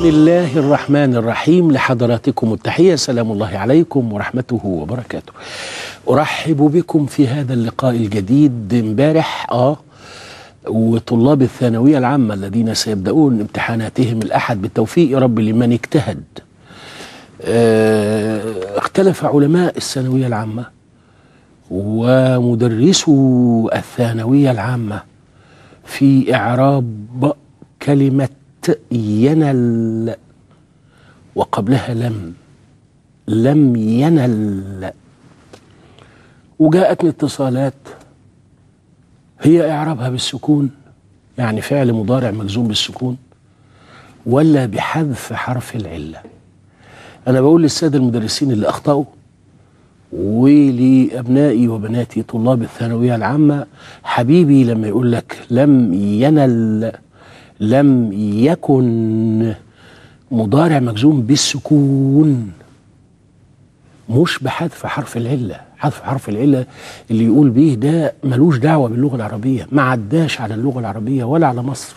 بسم الله الرحمن الرحيم لحضراتكم التحية سلام الله عليكم ورحمته وبركاته أرحب بكم في هذا اللقاء الجديد امبارح آه وطلاب الثانوية العامة الذين سيبدأون امتحاناتهم الأحد بالتوفيق يا رب لمن اجتهد آه اختلف علماء الثانوية العامة ومدرسو الثانوية العامة في إعراب كلمة ينل وقبلها لم لم ينل وجاءتني اتصالات هي إعرابها بالسكون يعني فعل مضارع مجزوم بالسكون ولا بحذف حرف العلة أنا بقول للسادة المدرسين اللي أخطأوا ولأبنائي وبناتي طلاب الثانوية العامة حبيبي لما يقول لك لم ينل لم يكن مضارع مجزوم بالسكون مش بحذف حرف العلة حذف حرف العلة اللي يقول بيه ده ملوش دعوة باللغة العربية ما عداش على اللغة العربية ولا على مصر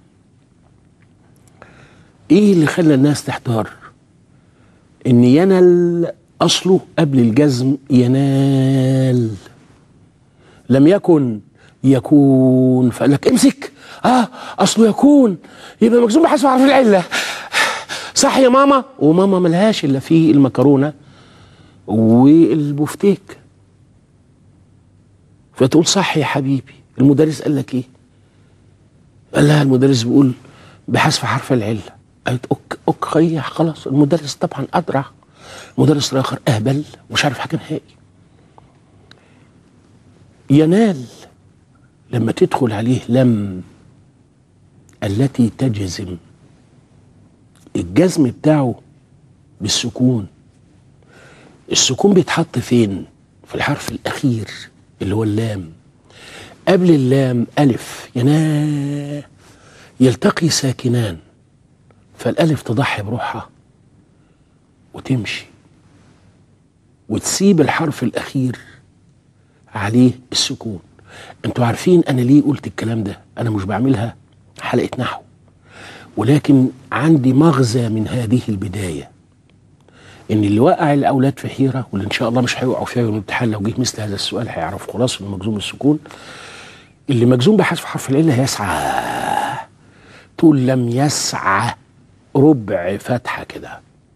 ايه اللي خلى الناس تحتار ان ينل اصله قبل الجزم ينال لم يكن يكون فقال لك امسك اه اصله يكون يبقى مجزوم بحسب حرف العله صح يا ماما وماما ملهاش الا في المكرونه والبفتيك فتقول صح يا حبيبي المدرس قال لك ايه قال لها المدرس بيقول بحذف حرف العله قالت اوك اوكي خلاص المدرس طبعا ادرى مدرس اخر اهبل ومش عارف حاجه نهائي ينال لما تدخل عليه لم التي تجزم الجزم بتاعه بالسكون السكون بيتحط فين في الحرف الاخير اللي هو اللام قبل اللام الف ينا يلتقي ساكنان فالالف تضحي بروحها وتمشي وتسيب الحرف الاخير عليه السكون انتوا عارفين انا ليه قلت الكلام ده انا مش بعملها حلقه نحو ولكن عندي مغزى من هذه البدايه ان اللي وقع الاولاد في حيره واللي ان شاء الله مش هيوقعوا فيها يوم الامتحان لو جه مثل هذا السؤال هيعرفوا خلاص انه مجزوم السكون اللي مجزوم بحذف حرف العله يسعى تقول لم يسعى ربع فتحه كده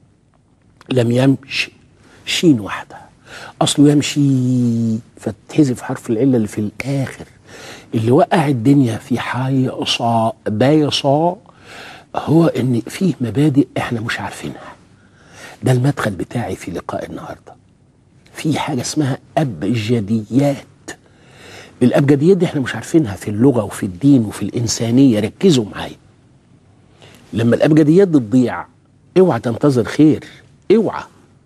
لم يمشي شين واحده اصله يمشي فتحذف حرف العله اللي في الاخر اللي وقع الدنيا في حي صاء بايصاء هو ان فيه مبادئ احنا مش عارفينها ده المدخل بتاعي في لقاء النهارده في حاجه اسمها ابجديات الابجديات دي احنا مش عارفينها في اللغه وفي الدين وفي الانسانيه ركزوا معايا لما الابجديات دي تضيع اوعى تنتظر خير اوعى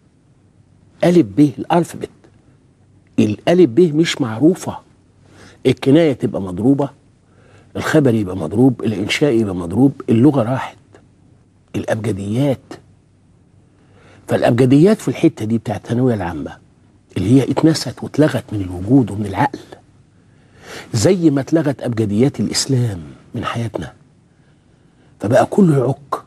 الف ب الالفبت الالف ب مش معروفه الكنايه تبقى مضروبه الخبر يبقى مضروب الانشاء يبقى مضروب اللغه راحت الابجديات فالابجديات في الحته دي بتاعت الثانويه العامه اللي هي اتنست واتلغت من الوجود ومن العقل زي ما اتلغت ابجديات الاسلام من حياتنا فبقى كله يعك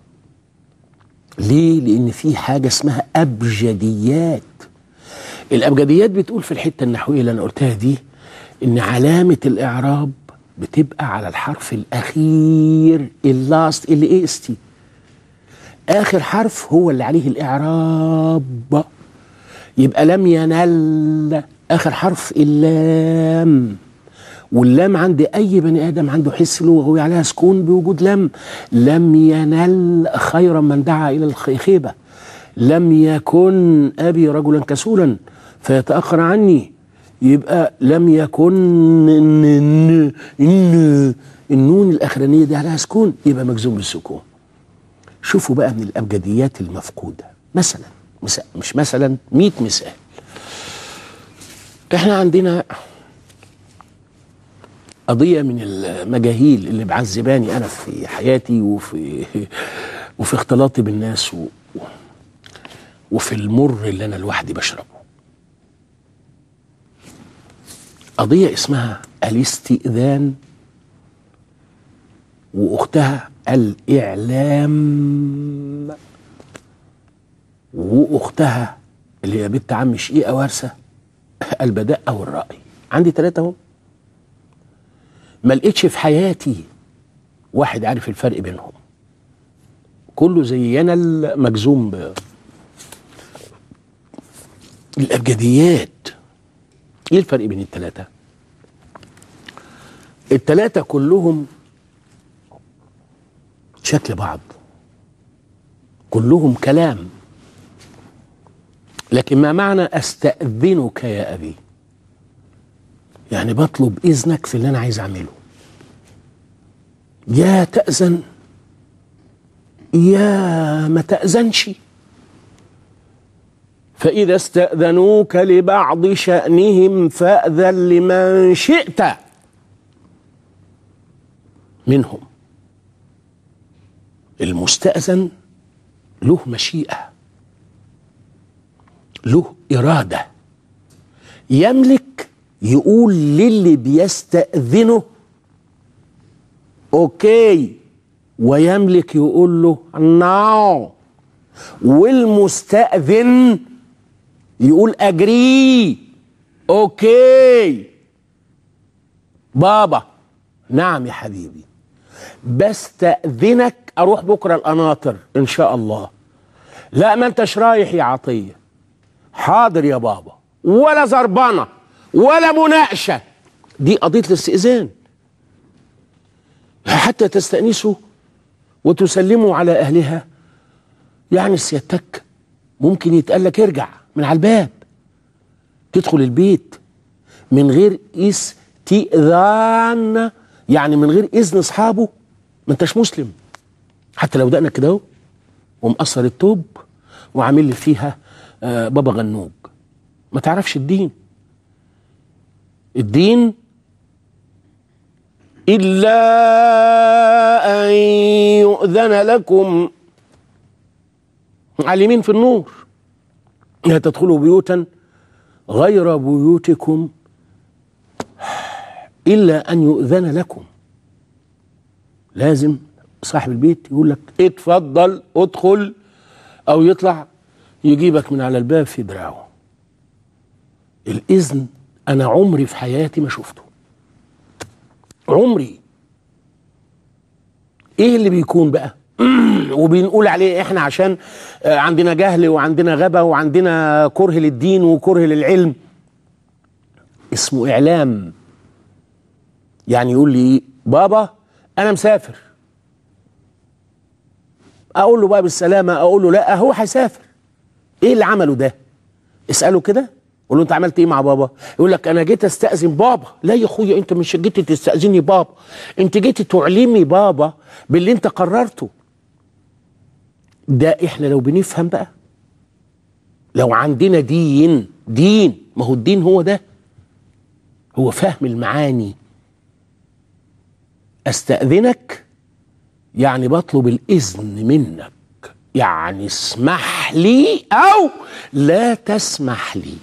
ليه لان في حاجه اسمها ابجديات الابجديات بتقول في الحته النحويه اللي انا قلتها دي ان علامه الاعراب بتبقى على الحرف الاخير اللاست اللي ايه استي اخر حرف هو اللي عليه الاعراب يبقى لم ينل اخر حرف اللام واللام عند اي بني ادم عنده حس لغوي عليها سكون بوجود لم لم ينل خيرا من دعا الى الخيبه لم يكن ابي رجلا كسولا فيتاخر عني يبقى لم يكن إن, إن, إن النون الاخرانيه دي عليها سكون يبقى مجزوم بالسكون شوفوا بقى من الابجديات المفقوده مثلا مش مثلا 100 مثال احنا عندنا قضيه من المجاهيل اللي معذباني انا في حياتي وفي وفي اختلاطي بالناس و وفي المر اللي انا لوحدي بشربه قضيه اسمها الاستئذان واختها الاعلام واختها اللي هي بنت عم شقيقه وارثه البداء والرأي عندي ثلاثة اهو ما لقيتش في حياتي واحد عارف الفرق بينهم كله زي انا المجزوم ب الابجديات ايه الفرق بين الثلاثه الثلاثه كلهم شكل بعض كلهم كلام لكن ما معنى استاذنك يا ابي يعني بطلب اذنك في اللي انا عايز اعمله يا تاذن يا ما تاذنش فاذا استاذنوك لبعض شانهم فاذن لمن شئت منهم المستاذن له مشيئه له اراده يملك يقول للي بيستاذنه اوكي ويملك يقول له ناو والمستاذن يقول اجري اوكي بابا نعم يا حبيبي بستأذنك اروح بكره القناطر ان شاء الله لا ما انتش رايح يا عطيه حاضر يا بابا ولا زربنه ولا مناقشه دي قضيه الاستئذان حتى تستأنسوا وتسلموا على اهلها يعني سيادتك ممكن يتقال لك ارجع من على الباب تدخل البيت من غير استئذان يعني من غير اذن اصحابه ما انتش مسلم حتى لو دقنك كده اهو ومقصر التوب وعامل لي فيها آه بابا غنوج ما تعرفش الدين الدين إلا أن يؤذن لكم عالمين في النور لا تدخلوا بيوتا غير بيوتكم إلا أن يؤذن لكم لازم صاحب البيت يقول لك اتفضل ادخل أو يطلع يجيبك من على الباب في دراعه الإذن أنا عمري في حياتي ما شفته عمري ايه اللي بيكون بقى وبنقول عليه احنا عشان عندنا جهل وعندنا غبا وعندنا كره للدين وكره للعلم اسمه اعلام يعني يقول لي بابا انا مسافر اقول له بقى بالسلامه اقول له لا هو هيسافر ايه اللي عمله ده اساله كده قول له انت عملت ايه مع بابا يقول لك انا جيت استاذن بابا لا يا اخويا انت مش جيت تستاذني بابا انت جيت تعلمي بابا باللي انت قررته ده احنا لو بنفهم بقى لو عندنا دين دين ما هو الدين هو ده هو فهم المعاني استاذنك يعني بطلب الاذن منك يعني اسمح لي او لا تسمح لي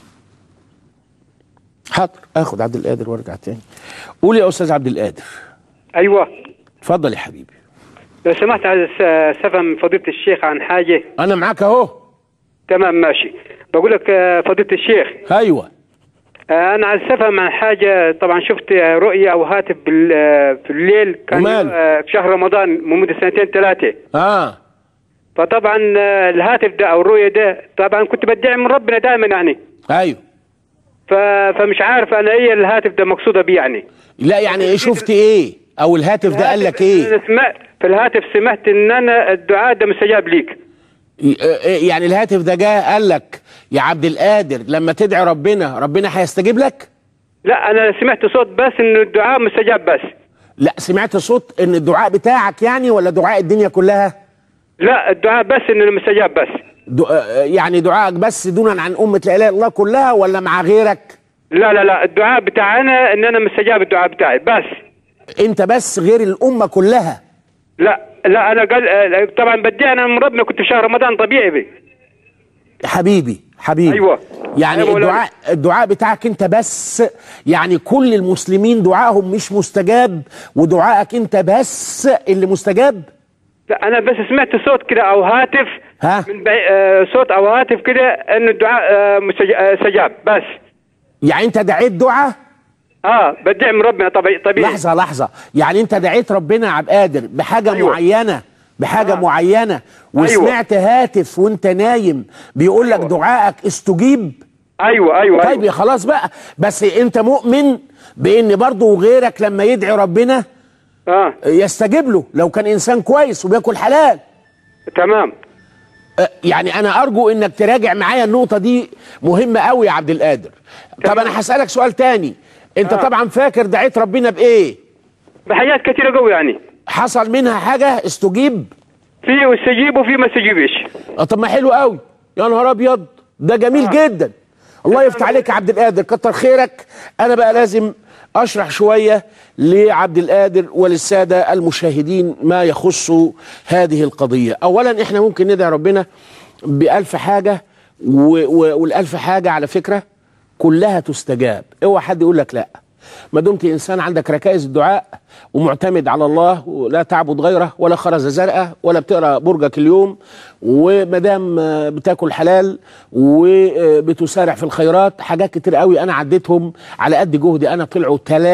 حاضر اخد عبد القادر وارجع تاني قول يا استاذ عبد القادر ايوه اتفضل يا حبيبي لو سمحت عايز سفهم فضيله الشيخ عن حاجه انا معاك اهو تمام ماشي بقول لك آه، فضيله الشيخ ايوه آه، انا عايز افهم عن حاجه طبعا شفت آه، رؤيه او هاتف بال- آه، في الليل كان وماله؟ آه، في شهر رمضان لمده سنتين ثلاثه اه فطبعا آه، الهاتف ده او الرؤيه ده طبعا كنت بدعي من ربنا دائما يعني ايوه ف- فمش عارف انا ايه الهاتف ده مقصوده بيه يعني لا يعني ايه شفت ايه او الهاتف ده قال لك ايه انا سمعت في الهاتف سمعت ان انا الدعاء ده مستجاب ليك يعني الهاتف ده جه قال لك يا عبد القادر لما تدعي ربنا ربنا هيستجيب لك لا انا سمعت صوت بس انه الدعاء مستجاب بس لا سمعت صوت ان الدعاء بتاعك يعني ولا دعاء الدنيا كلها لا الدعاء بس انه مستجاب بس دع... يعني دعائك بس دونا عن أمة لا إله إلا الله كلها ولا مع غيرك لا لا لا الدعاء بتاعنا ان انا مستجاب الدعاء بتاعي بس أنت بس غير الأمة كلها لا لا انا قال آه، طبعا بدي انا من ربنا كنت في شهر رمضان طبيعي بي. حبيبي حبيبي أيوة. يعني أيوة مولانا. الدعاء الدعاء بتاعك انت بس يعني كل المسلمين دعائهم مش مستجاب ودعائك انت بس اللي مستجاب لا انا بس سمعت صوت كده او هاتف ها؟ من بعي... آه صوت او هاتف كده انه الدعاء آه مسج... آه سجاب بس يعني انت دعيت دعاء اه بدعي من ربنا طبيعي طبيعي لحظه لحظه يعني انت دعيت ربنا يا عبد قادر بحاجه أيوة. معينه بحاجه آه. معينه وسمعت هاتف وانت نايم بيقول لك أيوة. دعائك استجيب ايوه ايوه طيب أيوة. يا خلاص بقى بس انت مؤمن بان برضه غيرك لما يدعي ربنا اه يستجيب له لو كان انسان كويس وبياكل حلال تمام أه، يعني انا ارجو انك تراجع معايا النقطه دي مهمه قوي يا عبد القادر طب تمام. انا هسالك سؤال تاني انت آه. طبعا فاكر دعيت ربنا بايه بحاجات كثيره قوي يعني حصل منها حاجه استجيب في استجيب وفي ما استجيبش اه طب ما حلو قوي يا نهار ابيض ده جميل آه. جدا الله يفتح عليك يا عبد القادر كتر خيرك انا بقى لازم اشرح شويه لعبد القادر وللساده المشاهدين ما يخص هذه القضيه اولا احنا ممكن ندعي ربنا بألف حاجه و- و- والألف حاجه على فكره كلها تستجاب اوعى حد يقول لك لا ما دمت انسان عندك ركائز الدعاء ومعتمد على الله ولا تعبد غيره ولا خرز زرقاء ولا بتقرا برجك اليوم وما دام آه، بتاكل حلال وبتسارع في الخيرات حاجات كتير قوي انا عديتهم على قد جهدي انا طلعوا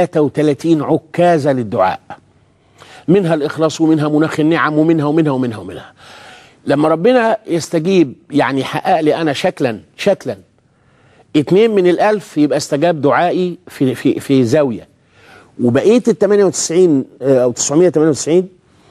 33 عكازه للدعاء منها الاخلاص ومنها مناخ النعم ومنها ومنها ومنها ومنها لما ربنا يستجيب يعني يحقق لي انا شكلا شكلا اتنين من الألف يبقى استجاب دعائي في في في زاوية وبقية ال 98 آه، أو 998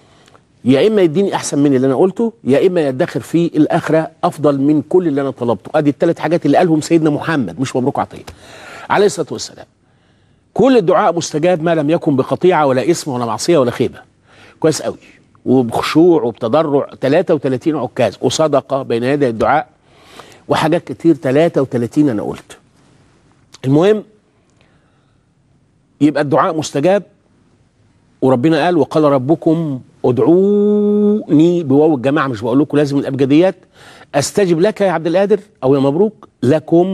يا إما يديني أحسن من اللي أنا قلته يا إما يدخر في الآخرة أفضل من كل اللي أنا طلبته أدي الثلاث حاجات اللي قالهم سيدنا محمد مش مبروك عطية عليه الصلاة والسلام كل الدعاء مستجاب ما لم يكن بقطيعة ولا اسم ولا معصية ولا خيبة كويس قوي وبخشوع وبتضرع 33 عكاز وصدقة بين يدي الدعاء وحاجات كتير 33 انا قلت المهم يبقى الدعاء مستجاب وربنا قال وقال ربكم ادعوني بواو الجماعه مش بقول لكم لازم الابجديات استجب لك يا عبد القادر او يا مبروك لكم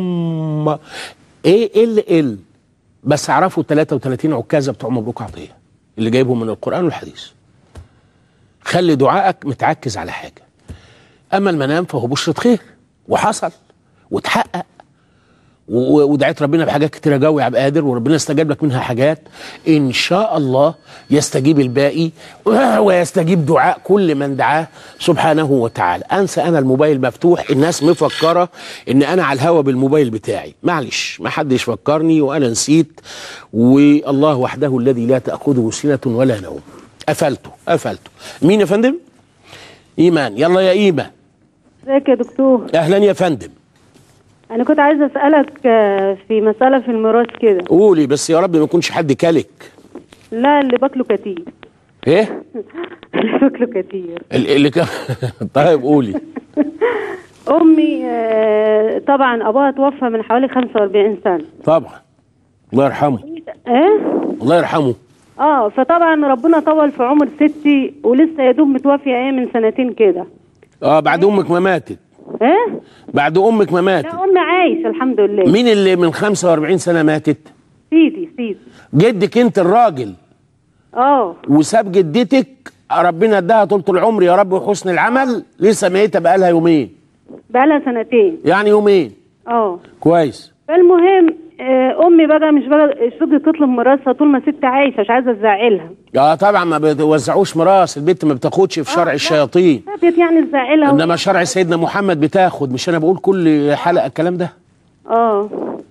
ايه ال ال بس اعرفوا 33 عكازه بتوع مبروك عطيه اللي جايبهم من القران والحديث خلي دعائك متعكز على حاجه اما المنام فهو بشرة خير وحصل واتحقق و- ودعيت ربنا بحاجات كتيره قوي يا عبد القادر وربنا استجاب لك منها حاجات ان شاء الله يستجيب الباقي ويستجيب دعاء كل من دعاه سبحانه وتعالى انسى انا الموبايل مفتوح الناس مفكره ان انا على الهوا بالموبايل بتاعي معلش ما حدش فكرني وانا نسيت والله وحده الذي لا تاخذه سنه ولا نوم قفلته قفلته مين يا فندم ايمان يلا يا ايمان ازيك يا دكتور اهلا يا فندم انا كنت عايزه اسالك آه، في مساله في الميراث كده قولي بس يا رب ما يكونش حد كلك لا اللي باكله كتير ايه اللي باكله كتير ال- اللي ك... طيب قولي امي آه، طبعا ابوها توفى من حوالي 45 سنه طبعا الله يرحمه ايه الله يرحمه اه فطبعا ربنا طول في عمر ستي ولسه يا دوب متوفيه ايه من سنتين كده اه بعد امك ما ماتت ايه بعد امك ما ماتت لا امي عايشه الحمد لله مين اللي من 45 سنه ماتت سيدي سيدي جدك انت الراجل اه وساب جدتك ربنا اداها طول العمر يا رب وحسن العمل لسه ميته بقالها يومين بقالها سنتين يعني يومين اه كويس فالمهم آه، امي بقى مش بقى مش فضلت تطلب ميراثها طول ما ست عايشه مش عايزه تزعلها اه طبعا ما بيوزعوش ميراث البنت ما بتاخدش في شرع لا. الشياطين فضلت يعني تزعلها انما شرع سيدنا محمد بتاخد مش انا بقول كل حلقه الكلام ده اه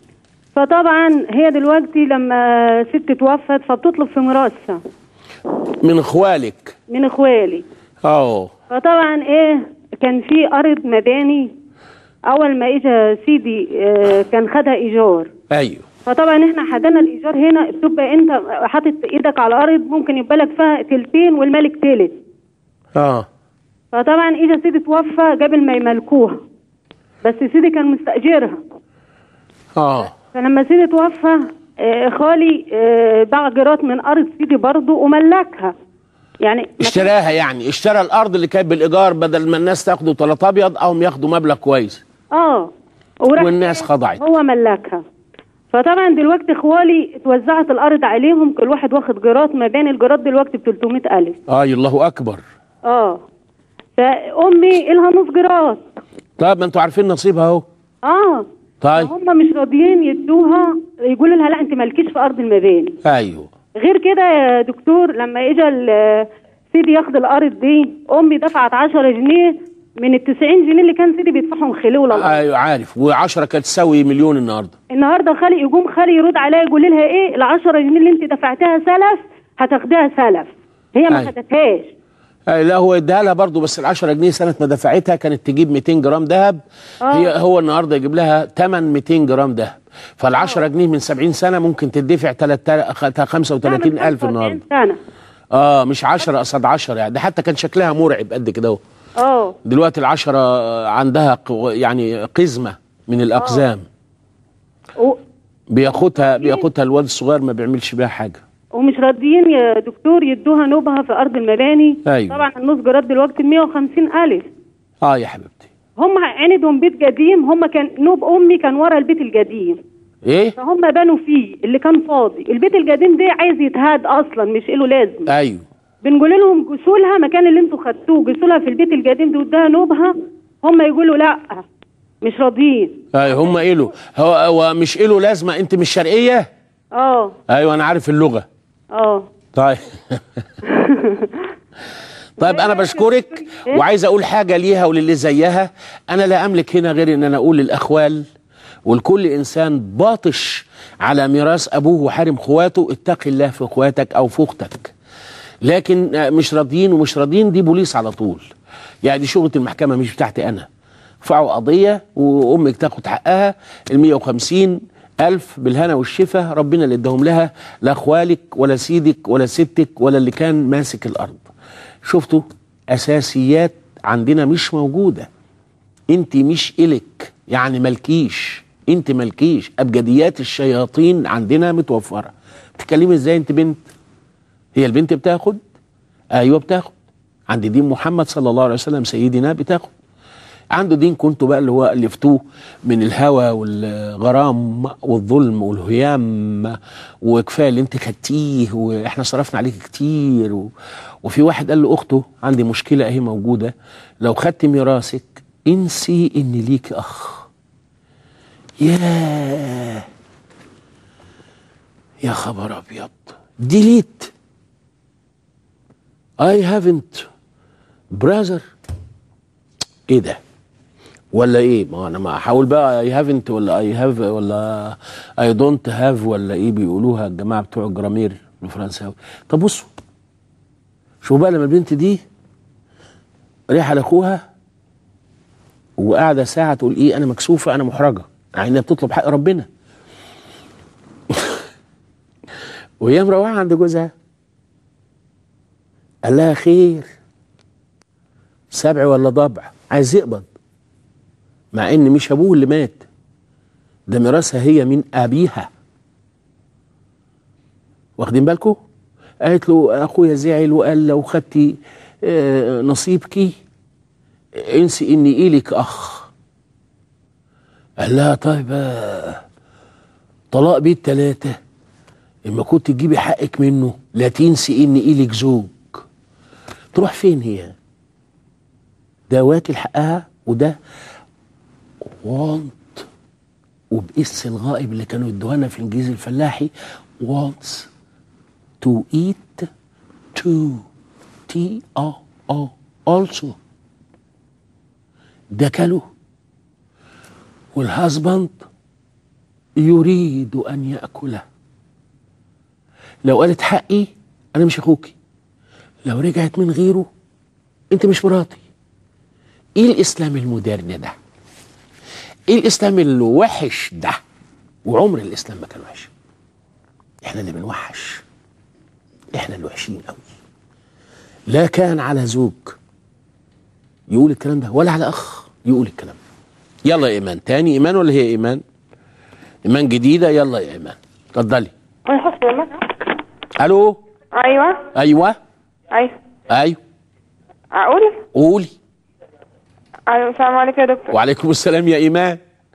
فطبعا هي دلوقتي لما ست توفت فبتطلب في ميراثها من اخوالك من اخوالي اه فطبعا ايه كان في ارض مباني اول ما اجى سيدي آه، كان خدها ايجار ايوه فطبعا احنا حدنا الايجار هنا بتبقى انت حاطط ايدك على الارض ممكن يبقى لك فيها تلتين والملك تلت اه فطبعا اجى سيدي توفى قبل ما يملكوها بس سيدي كان مستاجرها اه فلما سيدي توفى آه، خالي آه، باع جرات من ارض سيدي برضه وملكها يعني ما- اشتراها يعني اشترى الارض اللي كانت بالايجار بدل ما الناس تاخده طلات ابيض او ياخدوا مبلغ كويس اه وراح والناس خضعت هو ملكها فطبعا دلوقتي اخوالي اتوزعت الارض عليهم كل واحد واخد جرات ما بين الجرات دلوقتي ب 300000 اه الله اكبر اه فامي الها نص جراد طب ما انتوا عارفين نصيبها اهو اه طيب هم مش راضيين يدوها يقولوا لها لا انت مالكيش في ارض المباني ايوه غير كده يا دكتور لما اجى ال- سيدي ياخد الارض دي امي دفعت 10 جنيه من ال 90 جنيه اللي كان سيدي بيدفعهم خليه ولا الأرض. ايوه عارف و10 كانت تساوي مليون النهارده النهارده خالي يقوم خالي يرد عليا يقول لها ايه ال 10 جنيه اللي انت دفعتها سلف هتاخديها سلف هي ما أيوة. خدتهاش أي لا هو اداها لها برضه بس ال 10 جنيه سنه ما دفعتها كانت تجيب 200 جرام ذهب هي هو النهارده يجيب لها 8 200 جرام ذهب فال 10 جنيه من 70 سنه ممكن تدفع 35000 النهارده سنه اه مش 10 قصاد 10 يعني ده حتى كان شكلها مرعب قد كده اهو اه دلوقتي العشرة عندها قو- يعني قزمة من الأقزام و- بياخدها بياخدها الواد الصغير ما بيعملش بيها حاجة ومش راضيين يا دكتور يدوها نوبها في ارض المباني أيوة. طبعا النص جراد دلوقتي ب 150 الف اه يا حبيبتي هم عندهم بيت قديم هم كان نوب امي كان ورا البيت القديم ايه فهم بنوا فيه اللي كان فاضي البيت القديم ده عايز يتهاد اصلا مش له لازم ايوه بنقول لهم جسولها مكان اللي انتوا خدتوه جسولها في البيت القديم ده واداها نوبها هم يقولوا لا مش راضيين ايوه هم ايه له هو, هو مش ايه له لازمة انت مش شرقية اه ايوه انا عارف اللغة اه طيب طيب انا بشكرك وعايز اقول حاجه ليها وللي زيها انا لا املك هنا غير ان انا اقول للاخوال ولكل انسان باطش على ميراث ابوه وحارم اخواته اتق الله في اخواتك او في اختك لكن آه، مش راضيين ومش راضيين دي بوليس على طول يعني دي شغله المحكمه مش بتاعتي انا ارفعوا قضيه وامك تاخد حقها ال 150 ألف بالهنا والشفا ربنا اللي اداهم لها لا اخوالك ولا سيدك ولا ستك ولا اللي كان ماسك الارض شفتوا اساسيات عندنا مش موجوده انت مش الك يعني ملكيش انت ملكيش ابجديات الشياطين عندنا متوفره بتتكلمي ازاي انت بنت هي البنت بتاخد ايوه بتاخد عند دين محمد صلى الله عليه وسلم سيدنا بتاخد عنده دين كنتوا بقى اللي هو الفتوه من الهوى والغرام والظلم والهيام وكفايه اللي انت خدتيه واحنا صرفنا عليك كتير و... وفي واحد قال لاخته عندي مشكله اهي موجوده لو خدت ميراثك انسي ان ليك اخ ياه يا خبر ابيض ديليت I haven't brother ايه ده ولا ايه ما انا ما احاول بقى I haven't ولا I have ولا I don't have ولا ايه بيقولوها الجماعه بتوع الجرامير الفرنساوي طب بصوا شوفوا بقى لما البنت دي رايحه لاخوها وقاعده ساعه تقول ايه انا مكسوفه انا محرجه مع انها بتطلب حق ربنا وهي مروحه عند جوزها قال لها خير سبع ولا ضبع عايز يقبض مع ان مش ابوه اللي مات ده ميراثها هي من ابيها واخدين بالكم قالت له اخويا زعل وقال لو خدتي آه، نصيبك انسي اني إلك اخ قال لها طيب آه، طلاق بيت ثلاثة اما كنت تجيبي حقك منه لا تنسي اني إلك زوج تروح فين هي ده واكل حقها وده want وبإس الغائب اللي كانوا يدوها لنا في الانجليزي الفلاحي wants to eat too T O O also ده كله والهازبند يريد أن يأكله لو قالت حقي أنا مش أخوكي لو رجعت من غيره أنت مش مراتي إيه الإسلام المودرن ده إيه الإسلام الوحش ده وعمر الإسلام ما كان وحش إحنا اللي بنوحش إحنا اللي وحشين قوي لا كان على زوج يقول الكلام ده ولا على أخ يقول الكلام ده يلا يا إيمان تاني إيمان ولا هي إيمان إيمان جديدة يلا يا إيمان اتفضلي ألو ايوه أيوه ايوه أيوه اقول قولي ايوه السلام عليكم يا دكتور وعليكم السلام يا إيمان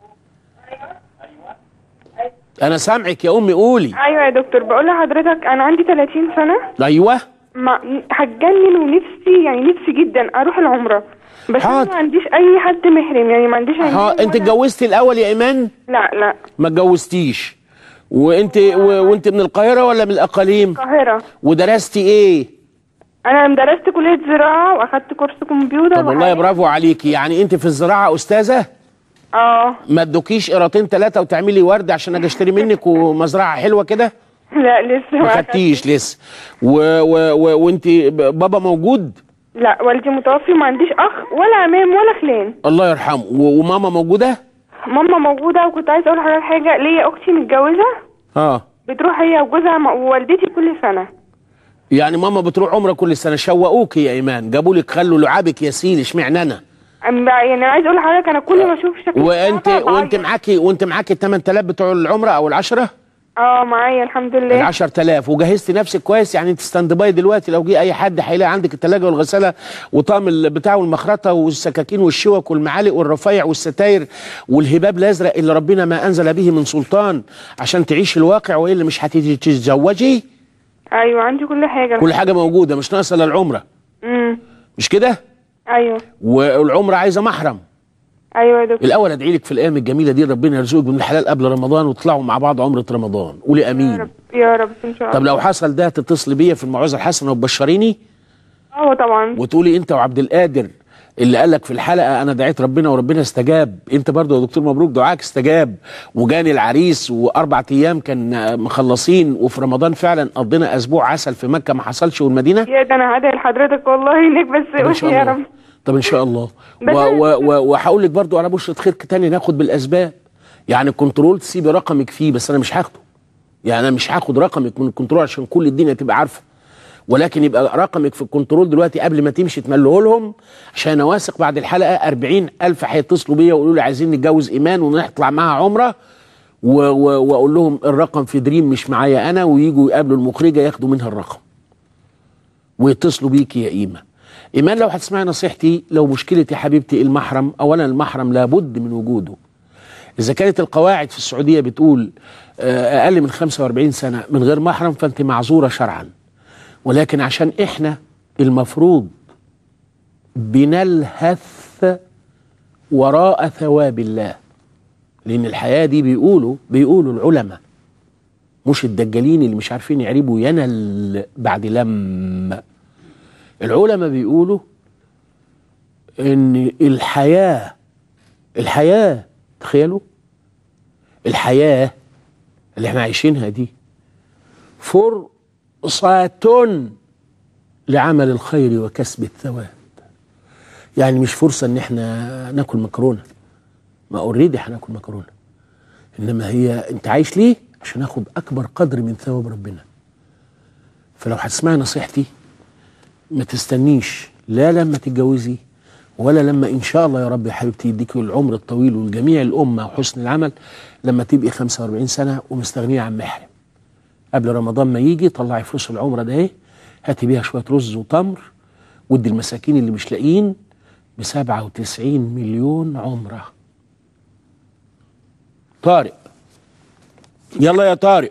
أنا سامعك يا أمي قولي ايوه يا دكتور بقول لحضرتك انا عندي 30 سنه أيوه ما هتجنن ونفسي يعني نفسي جدا اروح العمره بس انا حاضر. ما عنديش اي حد محرم يعني ما عنديش ها عينين انت ولا- اتجوزتي الاول يا ايمان لا لا ما اتجوزتيش وانت و... وانت من القاهره ولا من الاقاليم القاهره ودرستي ايه انا درست كليه زراعه واخدت كورس كمبيوتر طب والله وحاجات. برافو عليكي يعني انت في الزراعه استاذه اه ما ادوكيش قيراطين ثلاثه وتعملي ورد عشان اجي اشتري منك ومزرعه حلوه كده لا لسه ما خدتيش لسه و... و... و... وانت ب- بابا موجود لا والدي متوفي وما عنديش اخ ولا عمام ولا خلان الله يرحمه و... وماما موجوده ماما موجوده وكنت عايزه اقول لحضرتك حاجه ليا اختي متجوزه اه بتروح هي وجوزها م- ووالدتي كل سنه يعني ماما بتروح عمره كل سنه شوقوكي يا ايمان جابوا لك خلوا لعابك ياسين اشمعنى انا أم- يعني انا عايزه اقول لحضرتك انا كل ما اشوف شكل وانت الكعبة وانت بعيط. معاكي وانت معاكي ال 8000 بتوع العمره او العشره اه معايا الحمد ال لله 10000 وجهزتي نفسك كويس يعني انت ستاند باي دلوقتي لو جه اي حد هيلاقي عندك الثلاجه والغساله وطقم ال- بتاع والمخرطه والسكاكين والشوك والمعالق والرفايع والستاير والهباب الازرق اللي ربنا ما انزل به من سلطان عشان تعيش الواقع والا مش هتيجي تتزوجي ايوه عندي كل حاجه كل حاجه موجوده مش ناقصه الا العمره امم مش كده ايوه والعمره عايزه محرم ايوه يا دكتور الاول ادعي لك في الايام الجميله دي ربنا يرزقك من الحلال قبل رمضان وتطلعوا مع بعض عمره رمضان قولي يا امين رب يا رب ان شاء الله طب لو حصل ده تتصلي بيا في الموعظه الحسنه وتبشريني اه طبعا وتقولي انت وعبد القادر اللي قال لك في الحلقه انا دعيت ربنا وربنا استجاب انت برضه يا دكتور مبروك دعاك استجاب وجاني العريس واربع ايام كان مخلصين وفي رمضان فعلا قضينا اسبوع عسل في مكه ما حصلش والمدينه يا ده انا هدعي لحضرتك والله انك بس طب ان شاء قولي يا الله رب طب ان شاء الله بس و- أنا- و- و- وهقول لك برضو على بشرة خير تاني ناخد بالاسباب يعني الكنترول تسيبي رقمك فيه بس انا مش هاخده يعني انا مش هاخد رقمك من الكنترول عشان كل الدنيا تبقى عارفه ولكن يبقى رقمك في الكنترول دلوقتي قبل ما تمشي تمليه لهم عشان انا واثق بعد الحلقه 40 الف هيتصلوا بيا ويقولوا لي عايزين نتجوز ايمان ونطلع معاها عمره و- و- واقول لهم الرقم في دريم مش معايا انا ويجوا يقابلوا المخرجه ياخدوا منها الرقم ويتصلوا بيكي يا ايمه ايمان لو هتسمعي نصيحتي لو مشكله يا حبيبتي المحرم اولا المحرم لابد من وجوده اذا كانت القواعد في السعوديه بتقول آه، اقل من 45 سنه من غير محرم فانت معذوره شرعا ولكن عشان احنا المفروض بنلهث وراء ثواب الله لان الحياه دي بيقولوا بيقولوا العلماء مش الدجالين اللي مش عارفين يعربوا ينل بعد لم العلماء بيقولوا ان الحياه الحياه تخيلوا الحياه اللي احنا عايشينها دي فرصة لعمل الخير وكسب الثواب يعني مش فرصة ان احنا ناكل مكرونة ما اوريدي هناكل مكرونة انما هي انت عايش ليه عشان اخد اكبر قدر من ثواب ربنا فلو هتسمعي نصيحتي ما تستنيش لا لما تتجوزي ولا لما ان شاء الله يا رب يا حبيبتي يديكي العمر الطويل والجميع الامه وحسن العمل لما تبقي 45 سنه ومستغنيه عن محرم قبل رمضان ما يجي طلعي فلوس العمره ده ايه هاتي بيها شويه رز وتمر ودي المساكين اللي مش لاقيين ب 97 مليون عمره طارق يلا يا طارق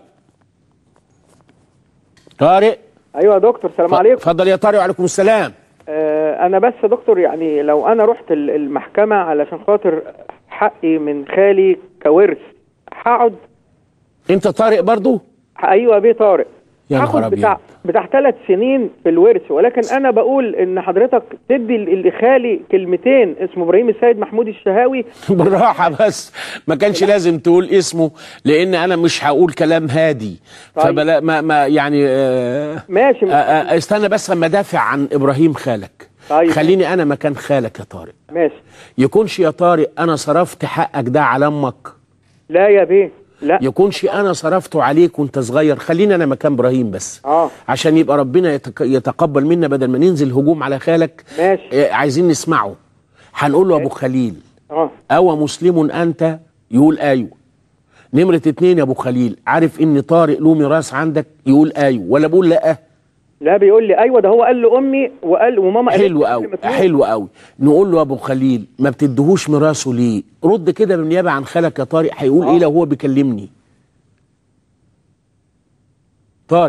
طارق ايوه يا دكتور السلام عليكم اتفضل يا طارق وعليكم السلام آه انا بس يا دكتور يعني لو انا رحت ال- المحكمه علشان خاطر حقي من خالي كورث هقعد انت طارق برضو ايوه بيه طارق يا هاخد نهار بتاع ابيض بتاع ثلاث سنين في الورث ولكن انا بقول ان حضرتك تدي ل- لخالي كلمتين اسمه ابراهيم السيد محمود الشهاوي بالراحه بس ما كانش لازم تقول اسمه لان انا مش هقول كلام هادي طيب. فبلا ما, ما يعني آه ماشي آه آه استنى بس اما دافع عن ابراهيم خالك طيب. خليني انا مكان خالك يا طارق ماشي يكونش يا طارق انا صرفت حقك ده على امك لا يا بيه لا يكونش انا صرفته عليك وانت صغير خليني انا مكان ابراهيم بس اه عشان يبقى ربنا يتك- يتقبل منا بدل ما ننزل هجوم على خالك ماشي آه، عايزين نسمعه هنقول له ابو خليل اه أو مسلم أنت يقول أيوه نمرة اتنين يا أبو خليل عارف إن طارق له ميراث عندك يقول أيوه ولا بقول لأ لا بيقول لي ايوه ده هو قال لامي وقال وماما قالت حلو لي قوي قبل ما تموت. حلو قوي نقول له يا أبو خليل ما بتديهوش ميراثه ليه رد كده بالنيابة عن خالك يا طارق هيقول إيه آه. لو هو بيكلمني طارق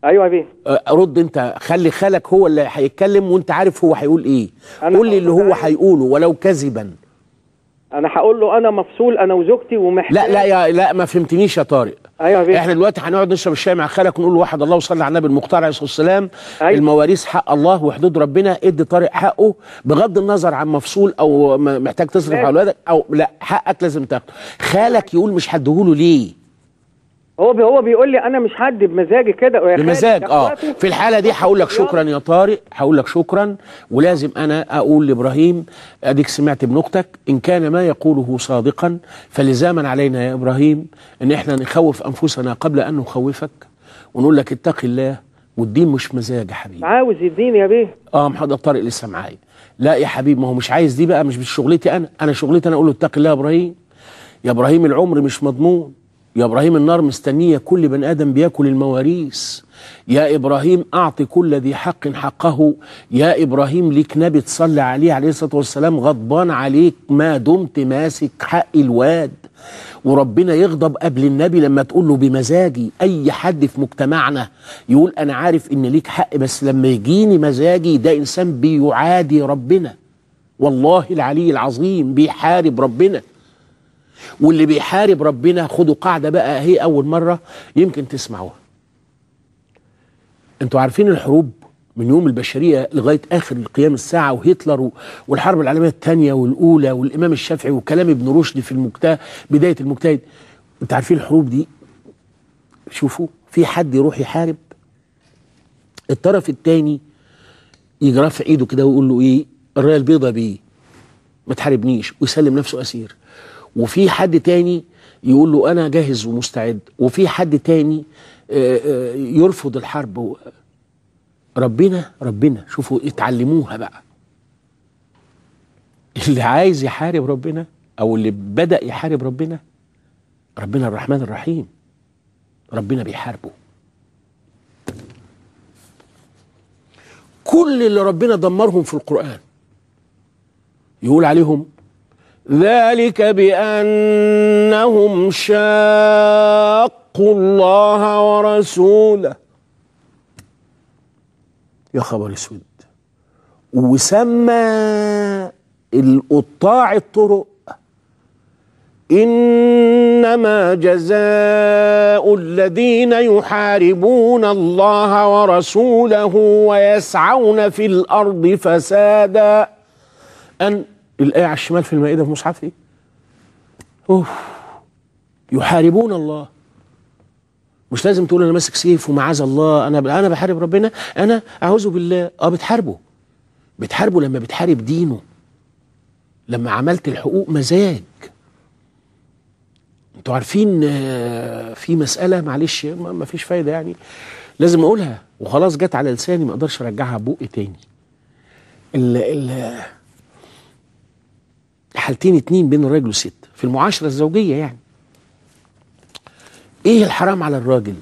ايوه يا بيه آه، رد انت خلي خالك هو اللي هيتكلم وانت عارف هو هيقول ايه أنا قول لي اللي هقول هو لك عادي. هيقوله ولو كذبا انا هقول له انا مفصول انا وزوجتي ومحتاج لا لا يا لا ما فهمتنيش يا طارق ايوه يا بيه احنا دلوقتي هنقعد نشرب الشاي مع خالك ونقول له واحد الله وصلي على النبي المختار عليه الصلاه والسلام أيوة. المواريث حق الله وحدود ربنا ادي طارق حقه بغض النظر عن مفصول او م- محتاج تصرف لازم. على اولادك او لا حقك لازم تاخده خالك يقول مش هديهوله ليه هو بي هو بيقول لي انا مش هدي بمزاجي كده ويا خالد بمزاج يا اه أخواته في الحاله دي هقول لك شكرا يا طارق هقول لك شكرا ولازم انا اقول لابراهيم اديك سمعت ابن اختك ان كان ما يقوله صادقا فلزاما علينا يا ابراهيم ان احنا نخوف انفسنا قبل ان نخوفك ونقول لك اتق الله والدين مش مزاج يا حبيبي عاوز يديني يا بيه اه محمد طارق لسه معايا لا يا حبيبي ما هو مش عايز دي بقى مش بشغلتي انا انا شغلتي انا اقول له اتق الله يا ابراهيم يا ابراهيم العمر مش مضمون يا ابراهيم النار مستنيه كل بني ادم بياكل المواريث يا ابراهيم اعط كل ذي حق حقه يا ابراهيم ليك نبي تصلي عليه عليه الصلاه والسلام غضبان عليك ما دمت ماسك حق الواد وربنا يغضب قبل النبي لما تقول له بمزاجي اي حد في مجتمعنا يقول انا عارف ان ليك حق بس لما يجيني مزاجي ده انسان بيعادي ربنا والله العلي العظيم بيحارب ربنا واللي بيحارب ربنا خدوا قاعده بقى هي اول مره يمكن تسمعوها انتوا عارفين الحروب من يوم البشريه لغايه اخر قيام الساعه وهتلر و- والحرب العالميه الثانيه والاولى والامام الشافعي وكلام ابن رشد في المجتهد بدايه المجتهد انتوا عارفين الحروب دي شوفوا في حد يروح يحارب الطرف الثاني يجي رافع ايده كده ويقول له ايه الرايه البيضاء بيه ما تحاربنيش ويسلم نفسه اسير وفي حد تاني يقول له انا جاهز ومستعد وفي حد تاني آه، آه، يرفض الحرب و- ربنا ربنا شوفوا اتعلموها بقى اللي عايز يحارب ربنا او اللي بدأ يحارب ربنا ربنا الرحمن الرحيم ربنا بيحاربه كل اللي ربنا دمرهم في القرآن يقول عليهم ذلك بأنهم شاقوا الله ورسوله يا خبر اسود وسمى القطاع الطرق انما جزاء الذين يحاربون الله ورسوله ويسعون في الارض فسادا ان الايه على الشمال في المائده في مصحفي اوف يحاربون الله مش لازم تقول انا ماسك سيف ومعاذ الله انا انا بحارب ربنا انا اعوذ بالله اه بتحاربه بتحاربه لما بتحارب دينه لما عملت الحقوق مزاج انتوا عارفين آه، في مساله معلش ما ما فيش فايده يعني لازم اقولها وخلاص جت على لساني ما اقدرش ارجعها ببقي تاني ال ال حالتين اتنين بين الراجل والست في المعاشره الزوجيه يعني ايه الحرام على الراجل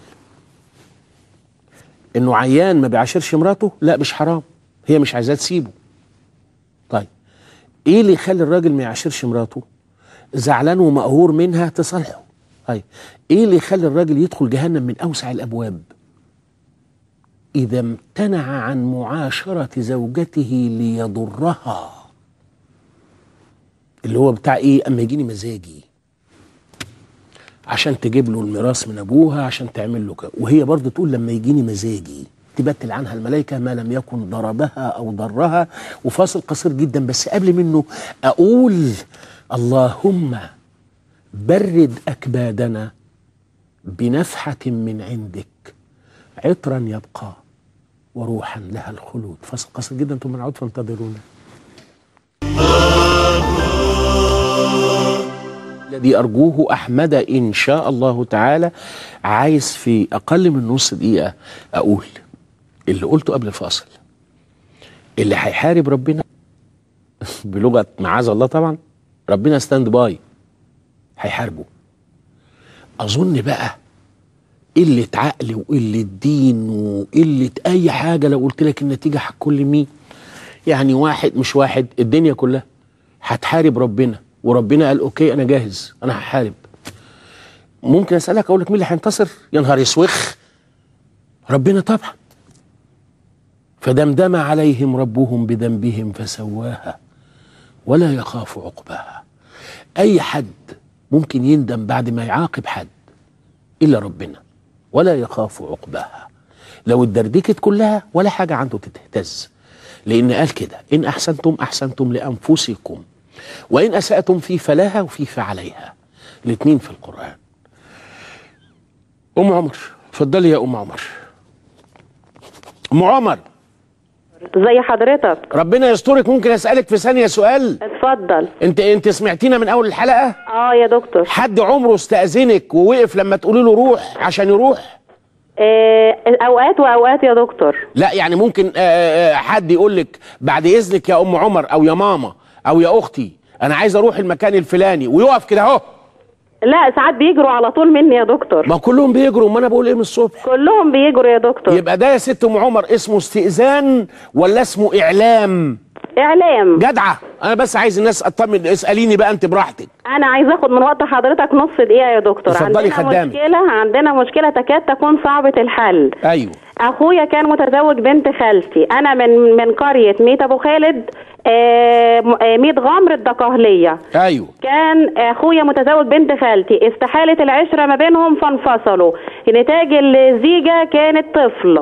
انه عيان ما بيعاشرش مراته لا مش حرام هي مش عايزاه تسيبه طيب ايه اللي يخلي الراجل ما يعاشرش مراته زعلان ومقهور منها تصالحه طيب ايه اللي يخلي الراجل يدخل جهنم من اوسع الابواب اذا امتنع عن معاشره زوجته ليضرها اللي هو بتاع ايه اما يجيني مزاجي عشان تجيب له الميراث من ابوها عشان تعمل له كده وهي برضه تقول لما يجيني مزاجي تبتل عنها الملائكه ما لم يكن ضربها او ضرها وفاصل قصير جدا بس قبل منه اقول اللهم برد اكبادنا بنفحه من عندك عطرا يبقى وروحا لها الخلود فاصل قصير جدا ثم نعود فانتظرونا الذي أرجوه أحمد إن شاء الله تعالى عايز في أقل من نص دقيقة أقول اللي قلته قبل الفاصل اللي هيحارب ربنا بلغة معاذ الله طبعا ربنا ستاند باي هيحاربه أظن بقى قلة عقل وقلة دين وقلة أي حاجة لو قلت لك النتيجة هتكون لمين يعني واحد مش واحد الدنيا كلها هتحارب ربنا وربنا قال اوكي انا جاهز انا هحارب ممكن اسالك اقول لك مين اللي هينتصر يا نهار يسوخ ربنا طبعا فدمدم عليهم ربهم بذنبهم فسواها ولا يخاف عقباها اي حد ممكن يندم بعد ما يعاقب حد الا ربنا ولا يخاف عقباها لو اتدردكت كلها ولا حاجه عنده تتهتز لان قال كده ان احسنتم احسنتم لانفسكم وان اساتم في فلاها وفي فعليها الاثنين في القران ام عمر اتفضلي يا ام عمر ام عمر زي حضرتك ربنا يسترك ممكن اسالك في ثانيه سؤال اتفضل انت انت سمعتينا من اول الحلقه اه يا دكتور حد عمره استاذنك ووقف لما تقولي له روح عشان يروح آه اوقات واوقات يا دكتور لا يعني ممكن آه، آه، حد يقول لك بعد اذنك يا ام عمر او يا ماما او يا اختي انا عايز اروح المكان الفلاني ويقف كده اهو لا ساعات بيجروا على طول مني يا دكتور ما كلهم بيجروا ما انا بقول ايه من الصبح كلهم بيجروا يا دكتور يبقى ده يا ست ام عمر اسمه استئذان ولا اسمه اعلام اعلام جدعه انا بس عايز الناس اطمن اساليني بقى انت براحتك انا عايز اخد من وقت حضرتك نص دقيقه يا دكتور اتفضلي عندنا خدامي. مشكله عندنا مشكله تكاد تكون صعبه الحل ايوه اخويا كان متزوج بنت خالتي انا من من قريه ميت ابو خالد آه، م- آه، ميت غمر الدقهليه ايوه كان اخويا متزوج بنت خالتي استحالت العشره ما بينهم فانفصلوا نتاج الزيجه كانت طفل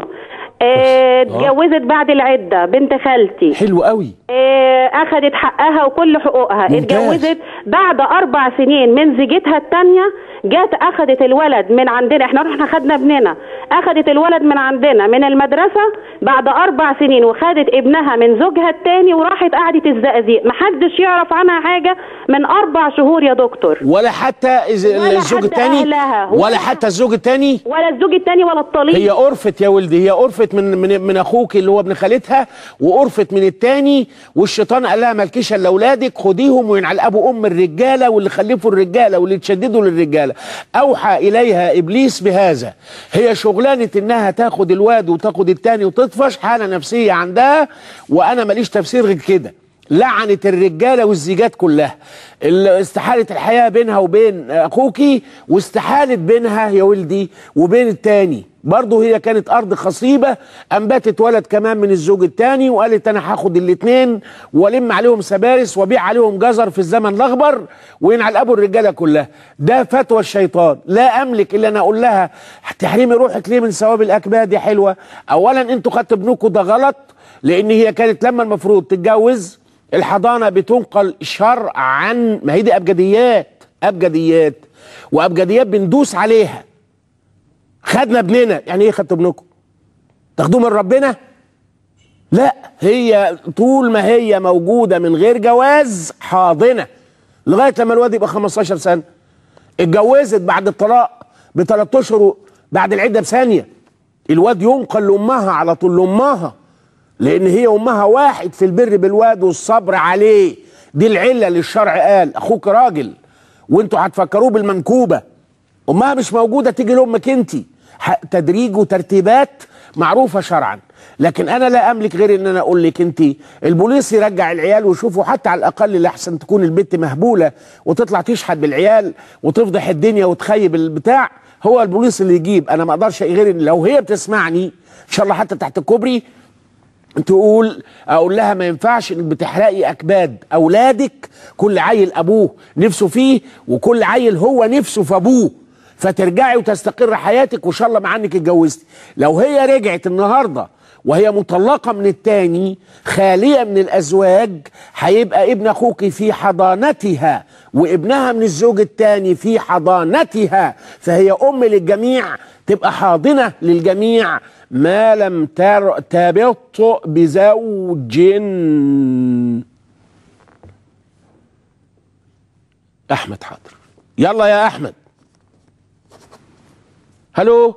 آه، اتجوزت بعد العده بنت خالتي حلو قوي آه، اخذت حقها وكل حقوقها ممتاز. اتجوزت بعد اربع سنين من زيجتها التانية جت اخذت الولد من عندنا احنا رحنا خدنا ابننا اخذت الولد من عندنا من المدرسة بعد اربع سنين وخدت ابنها من زوجها التاني وراحت قعدت الزقازيق محدش يعرف عنها حاجة من اربع شهور يا دكتور ولا حتى إذا ولا الزوج حتى الثاني أهلها. ولا ولا حتى الزوج الثاني ولا الزوج التاني ولا الطليق هي قرفت يا ولدي هي قرفت من من من اخوك اللي هو ابن خالتها وقرفت من التاني والشيطان قال لها مالكيش الا اولادك خديهم وينعلقوا ام الرجاله واللي خلفوا الرجاله واللي تشددوا للرجاله اوحى اليها ابليس بهذا هي شغلانه انها تاخد الواد وتاخد التاني وتطفش حاله نفسيه عندها وانا ماليش تفسير غير كده لعنت الرجاله والزيجات كلها ال- استحالت الحياه بينها وبين اخوكي واستحالت بينها يا ولدي وبين التاني برضه هي كانت ارض خصيبه انبتت ولد كمان من الزوج التاني وقالت انا هاخد الاتنين والم عليهم سبارس وابيع عليهم جزر في الزمن الاخضر وينعل ابو الرجاله كلها ده فتوى الشيطان لا املك الا انا اقول لها تحرمي روحك ليه من ثواب الاكباد يا حلوه اولا انتوا خدتوا ابنكم ده غلط لان هي كانت لما المفروض تتجوز الحضانه بتنقل شرعا ما هي دي ابجديات ابجديات وابجديات بندوس عليها خدنا ابننا يعني ايه خدتوا ابنكم تاخدوه من ربنا لا هي طول ما هي موجوده من غير جواز حاضنه لغايه لما الواد يبقى 15 سنه اتجوزت بعد الطلاق بثلاث اشهر بعد العده بثانيه الواد ينقل لامها على طول لامها لان هي امها واحد في البر بالواد والصبر عليه دي العله اللي الشرع قال اخوك راجل وانتوا هتفكروه بالمنكوبه امها مش موجوده تيجي لامك انت ح- تدريج وترتيبات معروفه شرعا لكن انا لا املك غير ان انا اقول لك انت البوليس يرجع العيال ويشوفوا حتى على الاقل لاحسن تكون البت مهبوله وتطلع تشحت بالعيال وتفضح الدنيا وتخيب البتاع هو البوليس اللي يجيب انا ما اقدرش غير ان لو هي بتسمعني ان شاء الله حتى تحت الكوبري تقول اقول لها ما ينفعش انك بتحرقي اكباد اولادك كل عيل ابوه نفسه فيه وكل عيل هو نفسه في ابوه فترجعي وتستقر حياتك وان شاء الله مع انك اتجوزتي لو هي رجعت النهارده وهي مطلقه من التاني خاليه من الازواج هيبقى ابن اخوك في حضانتها وابنها من الزوج التاني في حضانتها فهي ام للجميع تبقى حاضنه للجميع ما لم تر- تبط بزوج احمد حاضر يلا يا احمد هلو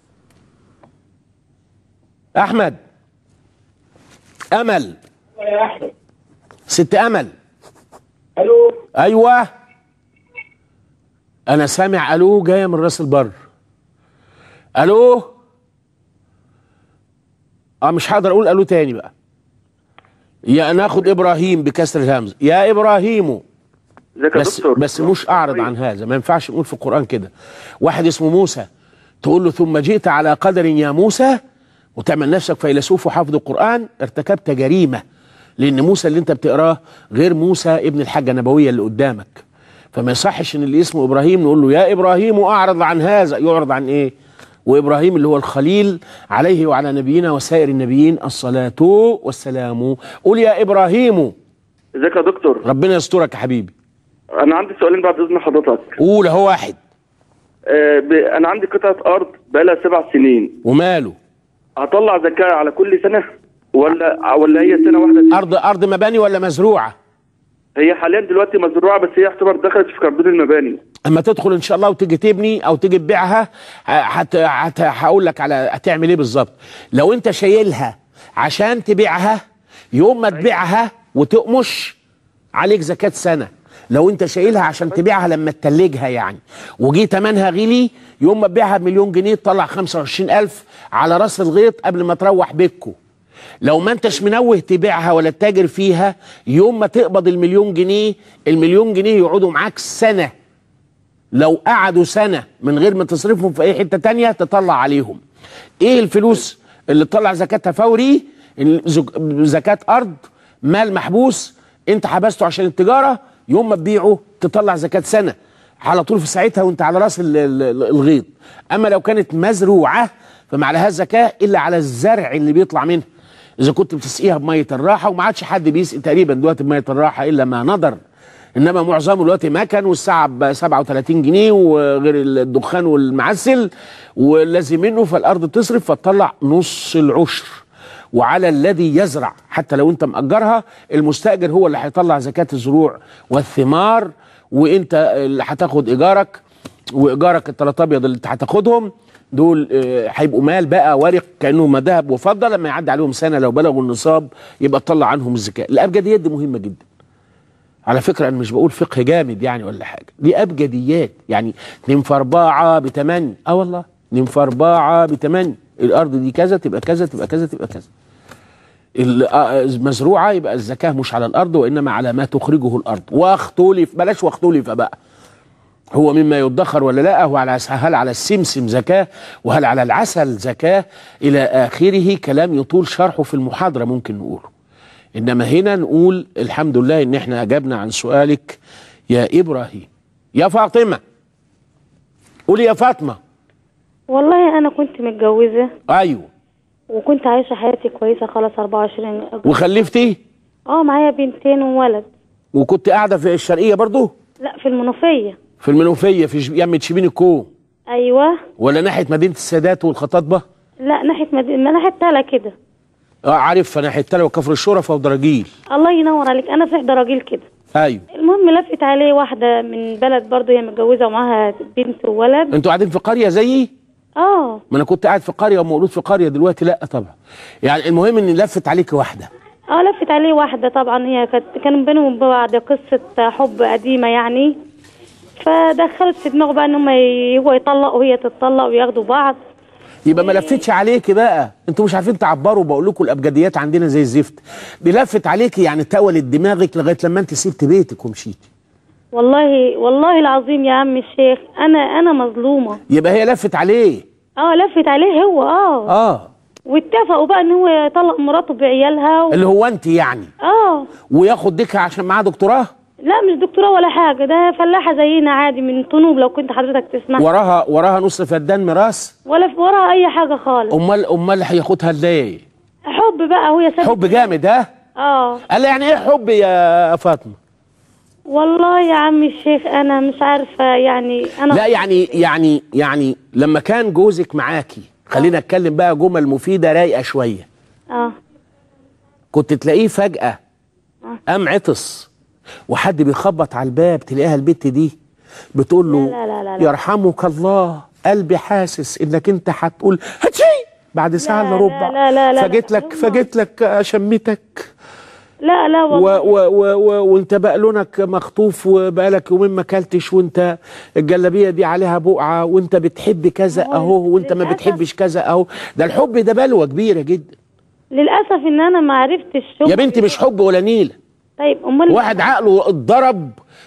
احمد امل يا احمد ست امل الو ايوه انا سامع الو جايه من راس البر الو اه مش هقدر اقول الو تاني بقى يا ناخد ابراهيم بكسر الهمز يا ابراهيم ازيك يا بس دكتور بس مش اعرض عن هذا ما ينفعش نقول في القران كده واحد اسمه موسى تقول له ثم جئت على قدر يا موسى وتعمل نفسك فيلسوف وحافظ القرآن ارتكبت جريمة لأن موسى اللي أنت بتقراه غير موسى ابن الحاجة النبوية اللي قدامك فما يصحش إن اللي اسمه إبراهيم نقول له يا إبراهيم أعرض عن هذا يعرض عن إيه وإبراهيم اللي هو الخليل عليه وعلى نبينا وسائر النبيين الصلاة والسلام قول يا إبراهيم ازيك يا دكتور ربنا يسترك يا حبيبي انا عندي سؤالين بعد اذن حضرتك قول هو واحد آه ب... انا عندي قطعه ارض بقالها سبع سنين وماله هطلع زكاه على كل سنه ولا ولا هي سنه واحده أرض أرض مباني ولا مزروعة هي حاليا دلوقتي مزروعه بس هي يعتبر دخلت في كربون المباني اما تدخل ان شاء الله وتيجي تبني او تيجي تبيعها هت... هت... هقول لك على هتعمل ايه بالظبط لو انت شايلها عشان تبيعها يوم ما تبيعها وتقمش عليك زكاة سنة لو انت شايلها عشان تبيعها لما تتلجها يعني وجي تمنها غلي يوم ما تبيعها بمليون جنيه تطلع 25000 على راس الغيط قبل ما تروح بيتكو لو ما انتش منوه تبيعها ولا تتاجر فيها يوم ما تقبض المليون جنيه المليون جنيه يقعدوا معاك سنة لو قعدوا سنة من غير ما تصرفهم في اي حتة تانية تطلع عليهم ايه الفلوس اللي تطلع زكاتها فوري الزك- زكاة ارض مال محبوس انت حبسته عشان التجارة يوم ما تبيعه تطلع زكاة سنة على طول في ساعتها وانت على راس ال- ال- الغيط اما لو كانت مزروعة فما عليها زكاة الا على الزرع اللي بيطلع منها اذا كنت بتسقيها بمية الراحة وما عادش حد بيسقي تقريبا دلوقتي بمية الراحة الا ما نضر انما معظمه دلوقتي مكن والساعه ب 37 جنيه وغير الدخان والمعسل والذي منه فالارض تصرف فتطلع نص العشر وعلى الذي يزرع حتى لو انت مأجرها المستأجر هو اللي هيطلع زكاة الزروع والثمار وانت اللي هتاخد ايجارك وايجارك الثلاث ابيض اللي انت هتاخدهم دول آه، هيبقوا مال بقى ورق كانهم ذهب وفضه لما يعدي عليهم سنه لو بلغوا النصاب يبقى تطلع عنهم الزكاه الابجديات دي مهمه جدا على فكرة أنا مش بقول فقه جامد يعني ولا حاجة دي أبجديات يعني اتنين في أربعة بتمانية أه والله اتنين في أربعة بتمانية الأرض دي كذا تبقى كذا تبقى كذا تبقى كذا ال- آه، المزروعة يبقى الزكاة مش على الأرض وإنما على ما تخرجه الأرض واختلف بلاش واختلف بقى هو مما يدخر ولا لا هو على هل على السمسم زكاة وهل على العسل زكاة إلى آخره كلام يطول شرحه في المحاضرة ممكن نقوله انما هنا نقول الحمد لله ان احنا اجبنا عن سؤالك يا ابراهيم يا فاطمه قولي يا فاطمه والله انا كنت متجوزه ايوه وكنت عايشه حياتي كويسه خلاص 24 وخلفتي اه معايا بنتين وولد وكنت قاعده في الشرقيه برضو لا في المنوفيه في المنوفيه في شب- يمة شبين الكو ايوه ولا ناحيه مدينه السادات والخطاطبه لا ناحيه مدينه ناحيه تالا كده اه عارف ناحيه تلا وكفر الشرفه ودراجيل الله ينور عليك انا في احدى راجل كده ايوه المهم لفت عليه واحده من بلد برضه هي متجوزه ومعاها بنت وولد انتوا قاعدين في قريه زيي اه ما انا كنت قاعد في قريه ومولود في قريه دلوقتي لا طبعا يعني المهم ان لفت عليك واحده اه لفت عليه واحده طبعا هي كانت كان بينهم وبين بعض قصه حب قديمه يعني فدخلت في دماغه بقى ان هم ي- هو يطلق وهي تتطلق وياخدوا بعض يبقى ما لفتش عليكي بقى انتوا مش عارفين تعبروا بقول لكم الابجديات عندنا زي الزفت دي لفت عليكي يعني تولت دماغك لغايه لما انت سبت بيتك ومشيتي والله والله العظيم يا عم الشيخ انا انا مظلومه يبقى هي لفت عليه اه لفت عليه هو اه اه واتفقوا بقى ان هو يطلق مراته بعيالها و... اللي هو انت يعني اه وياخد ديكها عشان معاه دكتوراه لا مش دكتوراه ولا حاجه ده فلاحه زينا عادي من طنوب لو كنت حضرتك تسمع وراها وراها نص فدان ميراث ولا في وراها اي حاجه خالص امال امال هياخدها ليه حب بقى وهي سابت حب جامد ها اه قال لي يعني ايه حب يا فاطمه والله يا عم الشيخ انا مش عارفه يعني انا لا يعني يعني يعني لما كان جوزك معاكي خلينا اتكلم بقى جمل مفيده رايقه شويه اه كنت تلاقيه فجأة قام عطس وحد بيخبط على الباب تلاقيها البت دي بتقول له لا لا لا لا. يرحمك الله قلبي حاسس انك انت هتقول هتشي بعد ساعة لا الا ربع لا لا لا لا. فجيت لك فجيت لك شمتك لا لا و والله و و و وانت بقى لونك مخطوف وبقالك يومين ما اكلتش وانت الجلابيه دي عليها بقعه وانت بتحب كذا اهو وانت ما للأسف. بتحبش كذا اهو ده الحب ده بلوه كبيره جدا للاسف ان انا ما عرفتش شغل يا بنتي مش حب ولا نيله طيب امال واحد عقله اتضرب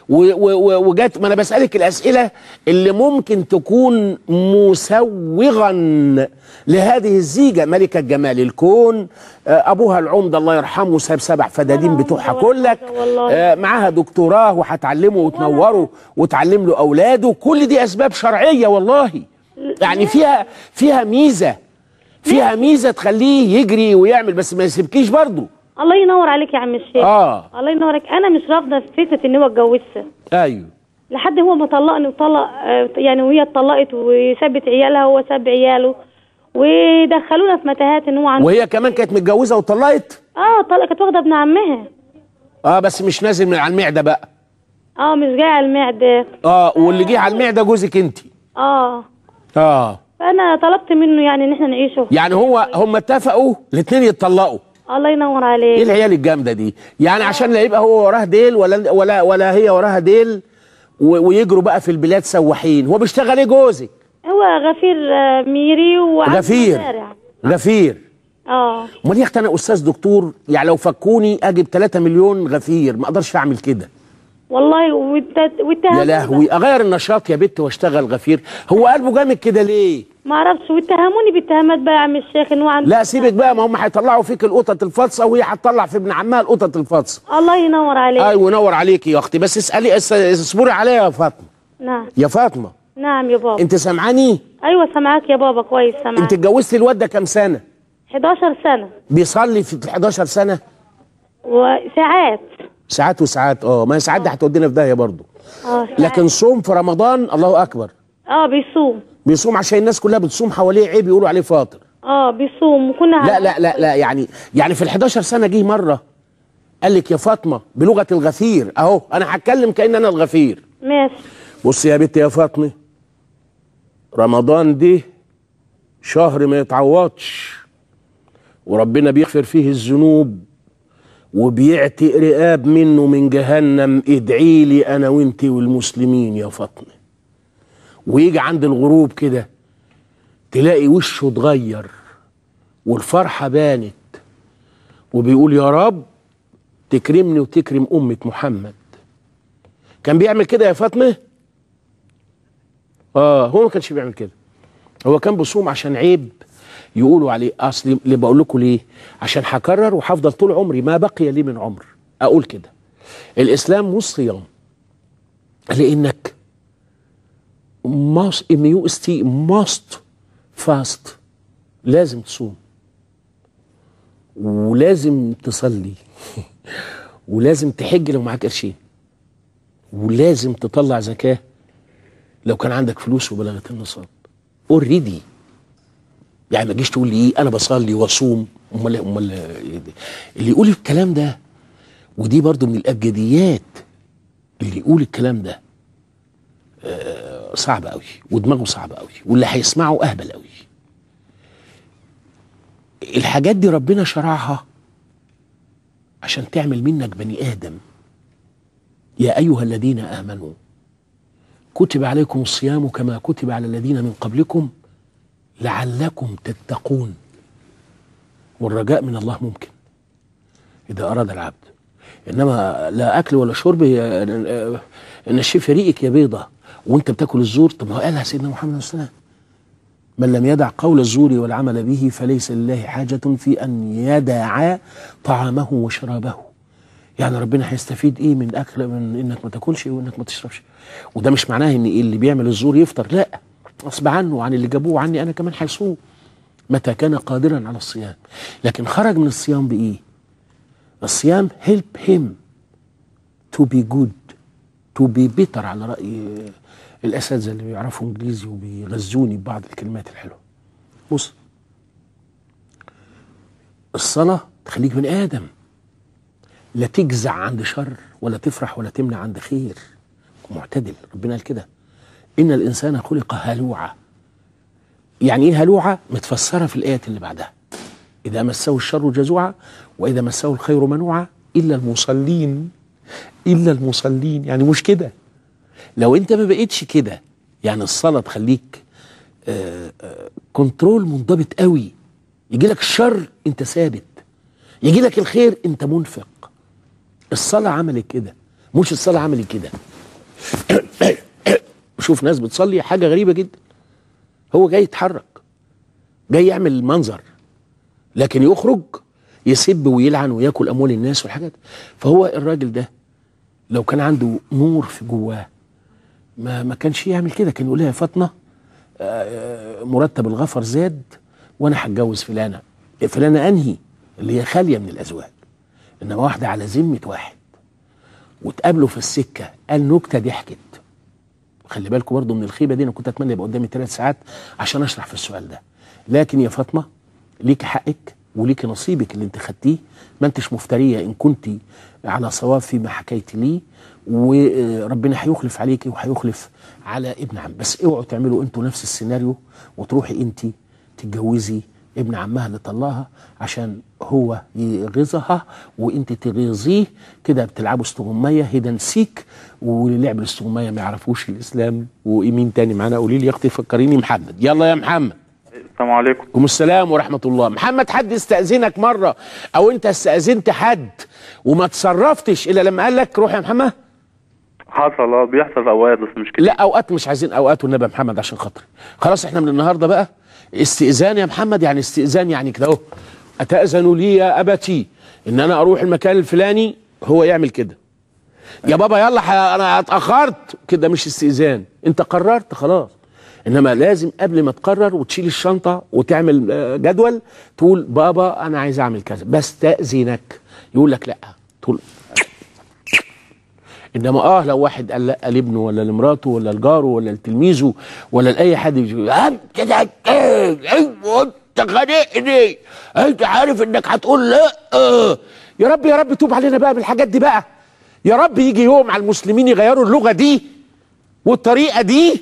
و- و- و- وجات ما انا بسالك الاسئله اللي ممكن تكون مسوغا لهذه الزيجه ملكه جمال الكون آه، ابوها العمده الله يرحمه ساب سبع فدادين بتوعها كلك آه، معاها دكتوراه وهتعلمه وتنوره وتعلم له اولاده كل دي اسباب شرعيه والله يعني فيها فيها ميزه فيها ميزه تخليه يجري ويعمل بس ما يسيبكيش برضه الله ينور عليك يا عم الشيخ اه الله ينور عليك انا مش رافضه فكره ان هو اتجوزها ايوه لحد هو ما طلقني وطلق آه، يعني وهي اتطلقت وسابت عيالها هو ساب عياله ودخلونا في متاهات ان هو عنده وهي كمان كانت متجوزه وطلقت اه طلقت كانت واخده ابن عمها اه بس مش نازل من على المعده بقى اه مش جايه على المعده اه واللي جه على المعده جوزك انت اه اه فانا طلبت منه يعني ان احنا نعيشه يعني هو هم اتفقوا الاثنين يتطلقوا الله ينور ايه عليك العيال الجامده دي يعني عشان لا يبقى هو وراه ديل ولا ولا ولا هي وراها ديل و- ويجروا بقى في البلاد سواحين هو بيشتغل ايه جوزك هو غفير آه، ميري وعنده غفير مزارع. غفير اه امال يا اختي انا استاذ دكتور يعني لو فكوني اجيب 3 مليون غفير ما اقدرش اعمل كده والله والت- والتهم يا لهوي اغير النشاط يا بت واشتغل غفير هو قلبه جامد كده ليه ما اعرفش واتهموني باتهامات بقى يا عم الشيخ ان هو عنده لا سيبك بقى ما هم هيطلعوا فيك القطط الفاطسه وهي هتطلع في ابن عمها القطط الفاطسه الله ينور عليك ايوه نور عليكي يا اختي بس اسالي اس- اصبري عليا يا فاطمه نعم يا فاطمه نعم يا بابا انت سامعاني ايوه سامعاك يا بابا كويس سامعاك انت اتجوزتي الواد ده كام سنه 11 سنه بيصلي في ال 11 سنه وساعات ساعات وساعات اه ما هي ساعات دي هتودينا في داهيه برضه اه ساعات. لكن صوم في رمضان الله اكبر اه بيصوم بيصوم عشان الناس كلها بتصوم حواليه عيب يقولوا عليه فاطر اه بيصوم وكنا لا لا لا لا يعني يعني في ال 11 سنه جه مره قال لك يا فاطمه بلغه الغفير اهو انا هتكلم كان انا الغفير ماشي بص يا بنتي يا فاطمه رمضان دي شهر ما يتعوضش وربنا بيغفر فيه الذنوب وبيعتق رقاب منه من جهنم ادعي لي انا وانت والمسلمين يا فاطمه ويجي عند الغروب كده تلاقي وشه اتغير والفرحه بانت وبيقول يا رب تكرمني وتكرم امه محمد كان بيعمل كده يا فاطمه اه هو ما كانش بيعمل كده هو كان بيصوم عشان عيب يقولوا عليه اصل اللي بقول لكم ليه عشان هكرر وهفضل طول عمري ما بقي لي من عمر اقول كده الاسلام مش صيام لانك must ام يو اس تي must fast لازم تصوم ولازم تصلي ولازم تحج لو معاك قرشين ولازم تطلع زكاه لو كان عندك فلوس وبلغت النصاب اوريدي يعني ما تجيش تقول لي ايه انا بصلي واصوم امال امال إيه ده؟ اللي يقول الكلام ده ودي برضو من الابجديات اللي يقول الكلام ده آه صعب قوي ودماغه صعب قوي واللي هيسمعه اهبل قوي الحاجات دي ربنا شرعها عشان تعمل منك بني ادم يا ايها الذين امنوا كتب عليكم الصيام كما كتب على الذين من قبلكم لعلكم تتقون والرجاء من الله ممكن إذا أراد العبد إنما لا أكل ولا شرب هي إن الشيف ريقك يا بيضة وأنت بتاكل الزور طب ما هو قالها سيدنا محمد صلى الله عليه وسلم من لم يدع قول الزور والعمل به فليس لله حاجة في أن يدع طعامه وشرابه يعني ربنا هيستفيد ايه من اكل من انك ما تاكلش وانك ما تشربش وده مش معناه ان إيه اللي بيعمل الزور يفطر لا غصب عنه وعن اللي جابوه عني انا كمان هيصوم متى كان قادرا على الصيام لكن خرج من الصيام بايه الصيام help him to be good to be better على راي الاساتذه اللي بيعرفوا انجليزي وبيغزوني ببعض الكلمات الحلوه بص الصلاه تخليك بني ادم لا تجزع عند شر ولا تفرح ولا تمنع عند خير معتدل ربنا قال كده ان الانسان خلق هلوعا يعني ايه هلوعا متفسره في الايات اللي بعدها اذا مسه الشر جزوعا واذا مسه الخير منوعا الا المصلين الا المصلين يعني مش كده لو انت ما بقيتش كده يعني الصلاه تخليك آه، آه، كنترول منضبط قوي يجي لك الشر انت ثابت يجي لك الخير انت منفق الصلاه عملت كده مش الصلاه عملت كده بشوف ناس بتصلي حاجه غريبه جدا هو جاي يتحرك جاي يعمل منظر لكن يخرج يسب ويلعن وياكل اموال الناس والحاجات فهو الراجل ده لو كان عنده نور في جواه ما ما كانش يعمل كده كان يقول لها يا فاطمه آه، مرتب الغفر زاد وانا هتجوز فلانه فلانه انهي اللي هي خاليه من الازواج انما واحده على ذمه واحد وتقابله في السكه قال نكته ضحكت خلي بالكم برضه من الخيبه دي انا كنت اتمنى يبقى قدامي ثلاث ساعات عشان اشرح في السؤال ده لكن يا فاطمه ليكي حقك وليكي نصيبك اللي انت خدتيه ما انتش مفتريه ان كنت على صواب فيما حكيت لي وربنا هيخلف عليكي وهيخلف على ابن عم بس اوعوا تعملوا انتوا نفس السيناريو وتروحي انت تتجوزي ابن عمها اللي طلقها عشان هو يغيظها وانت تغيظيه كده بتلعبوا استغمايه هيدا سيك واللي لعب الاستغمايه ما يعرفوش الاسلام ومين تاني معانا قولي لي يا اختي فكريني محمد يلا يا محمد السلام عليكم عليكم السلام ورحمه الله محمد حد استاذنك مره او انت استاذنت حد وما تصرفتش الا لما قال لك روح يا محمد حصل اه بيحصل اوقات بس مش كتير لا اوقات مش عايزين اوقات والنبي يا محمد عشان خاطري خلاص احنا من النهارده بقى استئذان يا محمد يعني استئذان يعني كده اهو اتاذن لي يا ابتي ان انا اروح المكان الفلاني هو يعمل كده يا بابا يلا ح- انا اتاخرت كده مش استئذان انت قررت خلاص انما لازم قبل ما تقرر وتشيل الشنطه وتعمل آه، جدول تقول بابا انا عايز اعمل كذا بستاذنك يقول لك لا تقول انما اه لو واحد قال لا لابنه ولا لمراته ولا لجاره ولا لتلميذه ولا لاي حد يجي انت ده ايه ايوه انت خانقني انت عارف انك هتقول لا آه. يا رب يا رب توب علينا بقى بالحاجات دي بقى يا رب يجي يوم على المسلمين يغيروا اللغه دي والطريقه دي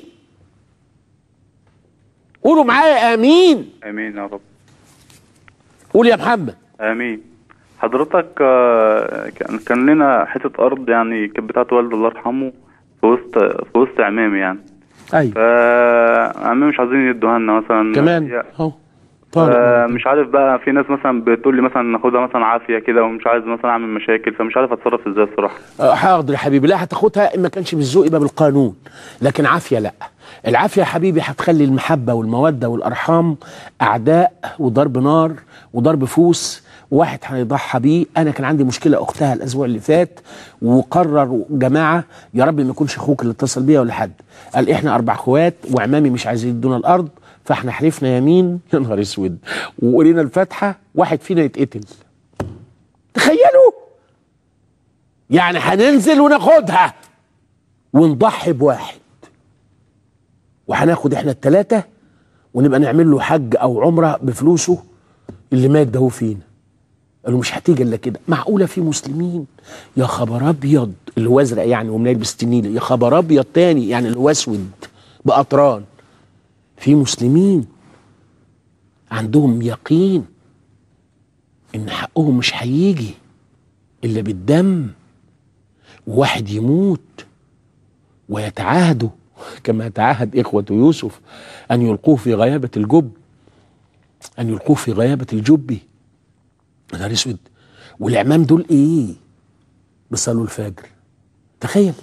قولوا معايا امين امين يا رب قول يا محمد امين حضرتك آه، كان كان لنا حته ارض يعني كانت بتاعت والدي الله يرحمه في وسط في وسط عمامي يعني ايوه فعمامي مش عايزين يدوها لنا مثلا كمان هي- اهو آه، مش عارف بقى في ناس مثلا بتقول لي مثلا ناخدها مثلا عافيه كده ومش عايز مثلا اعمل مشاكل فمش عارف اتصرف ازاي الصراحه آه، حاضر يا حبيبي لا هتاخدها ان ما كانش بالذوق يبقى بالقانون لكن عافيه لا العافيه يا حبيبي هتخلي المحبه والموده والارحام اعداء وضرب نار وضرب فوس واحد هيضحى بيه انا كان عندي مشكله اختها الاسبوع اللي فات وقرر جماعه يا رب ما يكونش اخوك اللي اتصل بيا ولا حد قال احنا اربع اخوات وعمامي مش عايزين يدونا الارض فاحنا حلفنا يمين يا نهار اسود وقرينا الفاتحه واحد فينا يتقتل تخيلوا يعني هننزل وناخدها ونضحي بواحد وهناخد احنا التلاتة ونبقى نعمل له حج او عمره بفلوسه اللي مات ده هو فينا قالوا مش هتيجي الا كده معقوله في مسلمين يا خبر ابيض اللي هو ازرق يعني وملابس تنيله يا خبر ابيض تاني يعني اللي هو اسود باطران في مسلمين عندهم يقين ان حقهم مش هيجي الا بالدم وواحد يموت ويتعاهدوا كما تعاهد إخوة يوسف أن يلقوه في غيابة الجب أن يلقوه في غيابة الجب يا نهار أسود والإعمام دول إيه؟ بيصلوا الفجر تخيل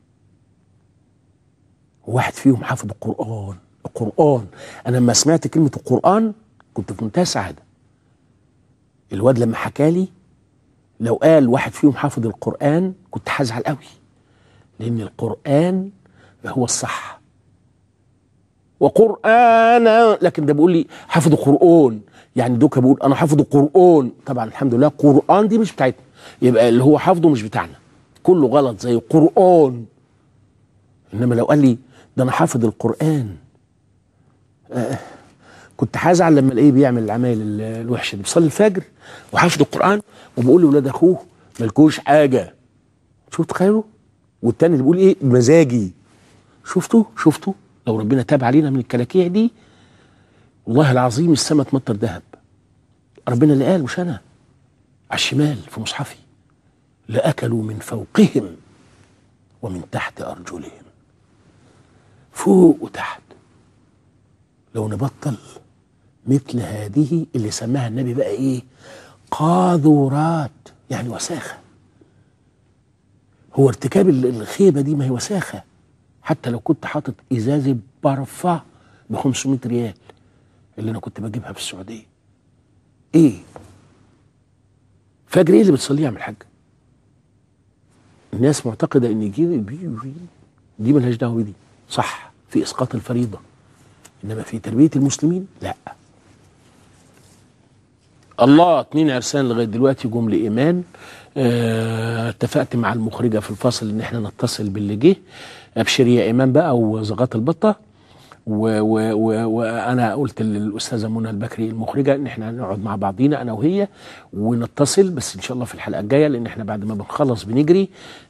واحد فيهم حافظ القرآن القرآن أنا لما سمعت كلمة القرآن كنت في منتهى السعادة الواد لما حكالي لو قال واحد فيهم حافظ القرآن كنت هزعل قوي لأن القرآن هو الصح وقرآن لكن ده بيقول لي حافظ قرآن يعني دوكا بيقول أنا حافظ قرآن طبعا الحمد لله قرآن دي مش بتاعتنا يبقى اللي هو حافظه مش بتاعنا كله غلط زي قرآن إنما لو قال لي ده أنا حافظ القرآن آه كنت هزعل لما الاقيه بيعمل العمايل ال- الوحشه دي بيصلي الفجر وحافظ القران وبيقول لاولاد اخوه مالكوش حاجه شوف تخيلوا والتاني اللي بيقول ايه مزاجي شفتوا شفتوا لو ربنا تاب علينا من الكلاكيع دي والله العظيم السما تمطر ذهب ربنا اللي قال مش انا على الشمال في مصحفي لاكلوا من فوقهم ومن تحت ارجلهم فوق وتحت لو نبطل مثل هذه اللي سماها النبي بقى ايه قاذورات يعني وساخه هو ارتكاب ال- الخيبه دي ما هي وساخه حتى لو كنت حاطط ازازه بارفان ب 500 ريال اللي انا كنت بجيبها في السعوديه ايه فجر ايه اللي بتصليه يا عم الحاج الناس معتقده ان دي دي, دي ملهاش دعوه بدي صح في اسقاط الفريضه انما في تربيه المسلمين لا الله اتنين عرسان لغايه دلوقتي جم لايمان اه اتفقت مع المخرجه في الفصل ان احنا نتصل باللي جه ابشر يا ايمان بقى وزغات البطه و- و- و- وانا قلت للاستاذه منى البكري المخرجه ان احنا هنقعد مع بعضينا انا وهي ونتصل بس ان شاء الله في الحلقه الجايه لان احنا بعد ما بنخلص بنجري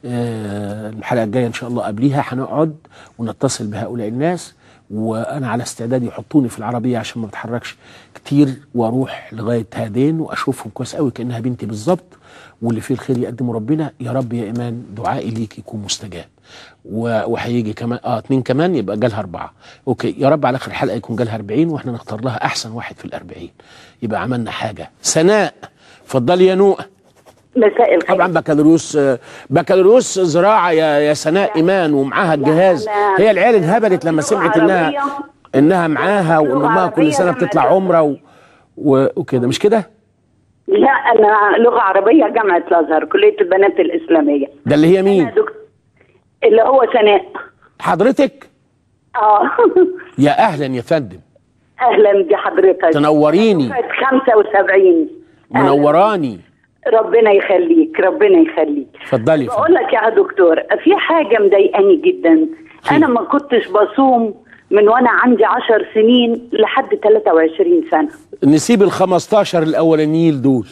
آه، الحلقه الجايه ان شاء الله قبليها هنقعد ونتصل بهؤلاء الناس وانا على استعداد يحطوني في العربيه عشان ما بتحركش كتير واروح لغايه هادين واشوفهم كويس قوي كانها بنتي بالظبط واللي فيه الخير يقدمه ربنا يا رب يا ايمان دعائي ليك يكون مستجاب و- وهيجي كمان اه اتنين كمان يبقى جالها اربعه اوكي يا رب على اخر الحلقه يكون جالها 40 واحنا نختار لها احسن واحد في الأربعين يبقى عملنا حاجه سناء اتفضلي يا نوء مساء الخير طبعا بكالوريوس بكالوريوس زراعه يا يا سناء ايمان ومعاها الجهاز أنا هي العيال انهبلت لما سمعت انها عربية. انها معاها وان لغة امها كل عربية سنه جامعة بتطلع عمره و... و... وكده مش كده لا انا لغه عربيه جامعه الازهر كليه البنات الاسلاميه ده اللي هي مين أنا دكتور اللي هو سناء حضرتك اه يا اهلا يا فندم اهلا بحضرتك تنوريني دفعة 75 منوراني ربنا يخليك ربنا يخليك اتفضلي يا فندم بقول لك يا دكتور في حاجه مضايقاني جدا انا ما كنتش بصوم من وانا عندي 10 سنين لحد 23 سنه نسيب ال 15 الاولانيين دول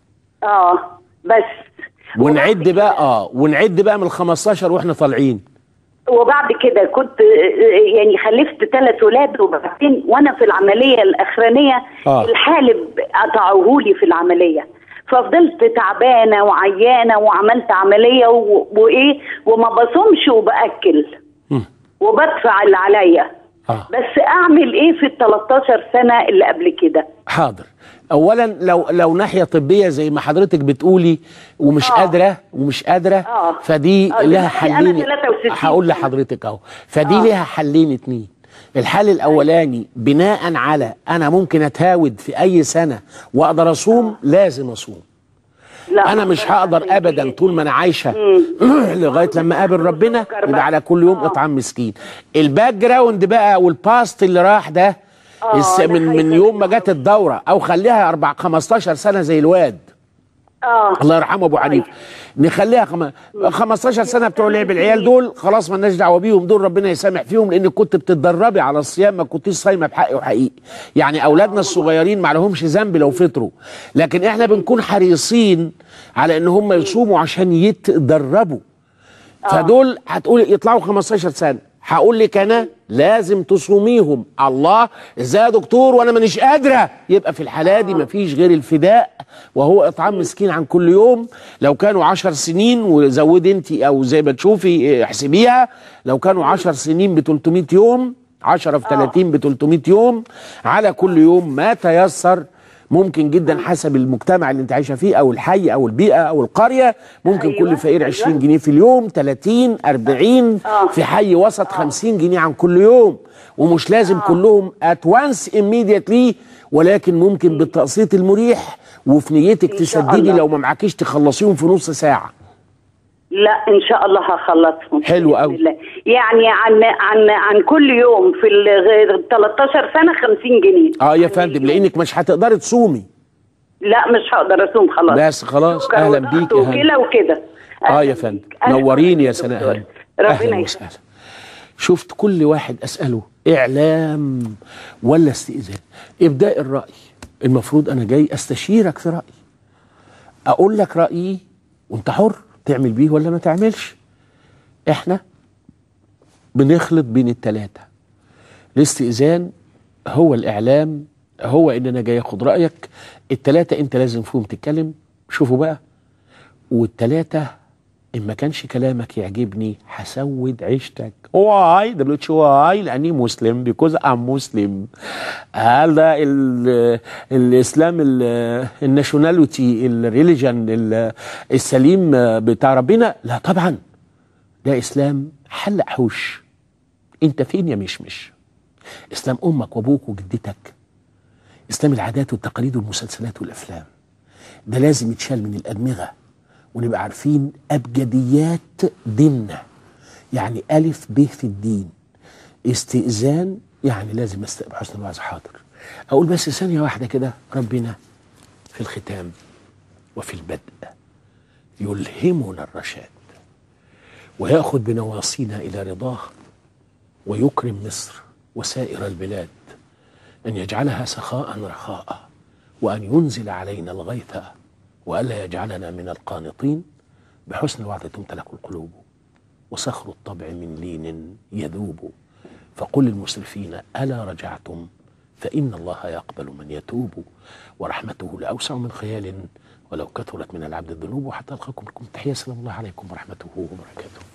اه بس ونعد بقى اه ونعد بقى من ال 15 واحنا طالعين وبعد كده كنت آه، يعني خلفت ثلاث ولاد وبعدين وانا في العمليه الاخرانيه آه. الحالب قطعوه لي في العمليه ففضلت تعبانه وعيانه وعملت عمليه و... وايه وما بصومش وباكل مم. وبدفع اللي عليا آه. بس اعمل ايه في ال 13 سنه اللي قبل كده حاضر اولا لو لو ناحيه طبيه زي ما حضرتك بتقولي ومش آه. قادره ومش قادره آه. فدي آه، لها دلوقتي أنا حلين 63 هقول لحضرتك اهو فدي لها حلين اتنين الحل الاولاني بناء على انا ممكن اتهاود في اي سنه واقدر اصوم لازم اصوم لا انا مش هقدر ابدا طول ما انا عايشه لغايه لما اقابل ربنا يبقى على كل يوم اطعام مسكين الباك جراوند بقى والباست اللي راح ده آه، الس- أنا من من خايفة يوم ما جت الدوره او خليها اربع 15 سنه زي الواد اه الله يرحمه ابو حنيفه نخليها خم... 15 سنه بتوع لعب العيال دول خلاص مالناش دعوه بيهم دول ربنا يسامح فيهم لان كنت بتتدربي على الصيام ما كنتيش صايمه بحق وحقيقي يعني اولادنا الصغيرين ما لهمش ذنب لو فطروا لكن احنا بنكون حريصين على ان هم يصوموا عشان يتدربوا فدول هتقول يطلعوا 15 سنه هقول لك انا لازم تصوميهم الله ازاي يا دكتور وانا مانيش قادره يبقى في الحاله دي مفيش غير الفداء وهو اطعام مسكين عن كل يوم لو كانوا 10 سنين وزودي انت او زي ما تشوفي اه، احسبيها لو كانوا 10 سنين ب 300 يوم 10 في 30 ب 300 يوم على كل يوم ما تيسر ممكن جدا حسب المجتمع اللي انت عايشه فيه او الحي او البيئه او القريه ممكن أيوة، كل فقير أيوة. 20 جنيه في اليوم 30 40 آه. في حي وسط 50 جنيه عن كل يوم ومش لازم كلهم ات وانس immediately ولكن ممكن بالتقسيط المريح وفي نيتك إن شاء تسددي الله. لو ما معكيش تخلصيهم في نص ساعه لا ان شاء الله هخلصهم حلو بإذن أوي. الله. يعني عن عن عن كل يوم في ال 13 سنه 50 جنيه اه يا فندم لانك مش هتقدري تصومي لا مش هقدر اصوم خلاص بس خلاص سكر اهلا وضغط بيك يا هاني وكلى وكده اه أهلاً يا فندم بيك. أهلاً نوريني يا بيك سناء دكتور. هاني ربنا اهلا يخليك وسهلا شفت كل واحد اساله اعلام ولا استئذان ابداء الراي المفروض انا جاي استشيرك في رايي اقول لك رايي وانت حر تعمل بيه ولا ما تعملش احنا بنخلط بين التلاتة الاستئذان هو الاعلام هو ان انا جاي اخد رايك التلاتة انت لازم فيهم تتكلم شوفوا بقى والتلاتة ان ما كانش كلامك يعجبني هسود عيشتك واي دبليو اتش واي لاني مسلم بيكوز ام مسلم هل ده ال- الاسلام ال- الناشوناليتي الريليجن ال- السليم بتاع ربنا لا طبعا ده اسلام حلق حوش انت فين يا مشمش اسلام امك وابوك وجدتك اسلام العادات والتقاليد والمسلسلات والافلام ده لازم يتشال من الادمغه ونبقى عارفين ابجديات ديننا يعني الف ب في الدين استئذان يعني لازم استقبل حسن الوعظ حاضر اقول بس ثانيه واحده كده ربنا في الختام وفي البدء يلهمنا الرشاد وياخذ بنواصينا الى رضاه ويكرم مصر وسائر البلاد ان يجعلها سخاء رخاء وان ينزل علينا الغيث والا يجعلنا من القانطين بحسن الوعظ تمتلك القلوب وصخر الطبع من لين يذوب فقل للمسرفين الا رجعتم فان الله يقبل من يتوب ورحمته لاوسع من خيال ولو كثرت من العبد الذنوب وحتى القاكم لكم تحيه سلام الله عليكم ورحمته وبركاته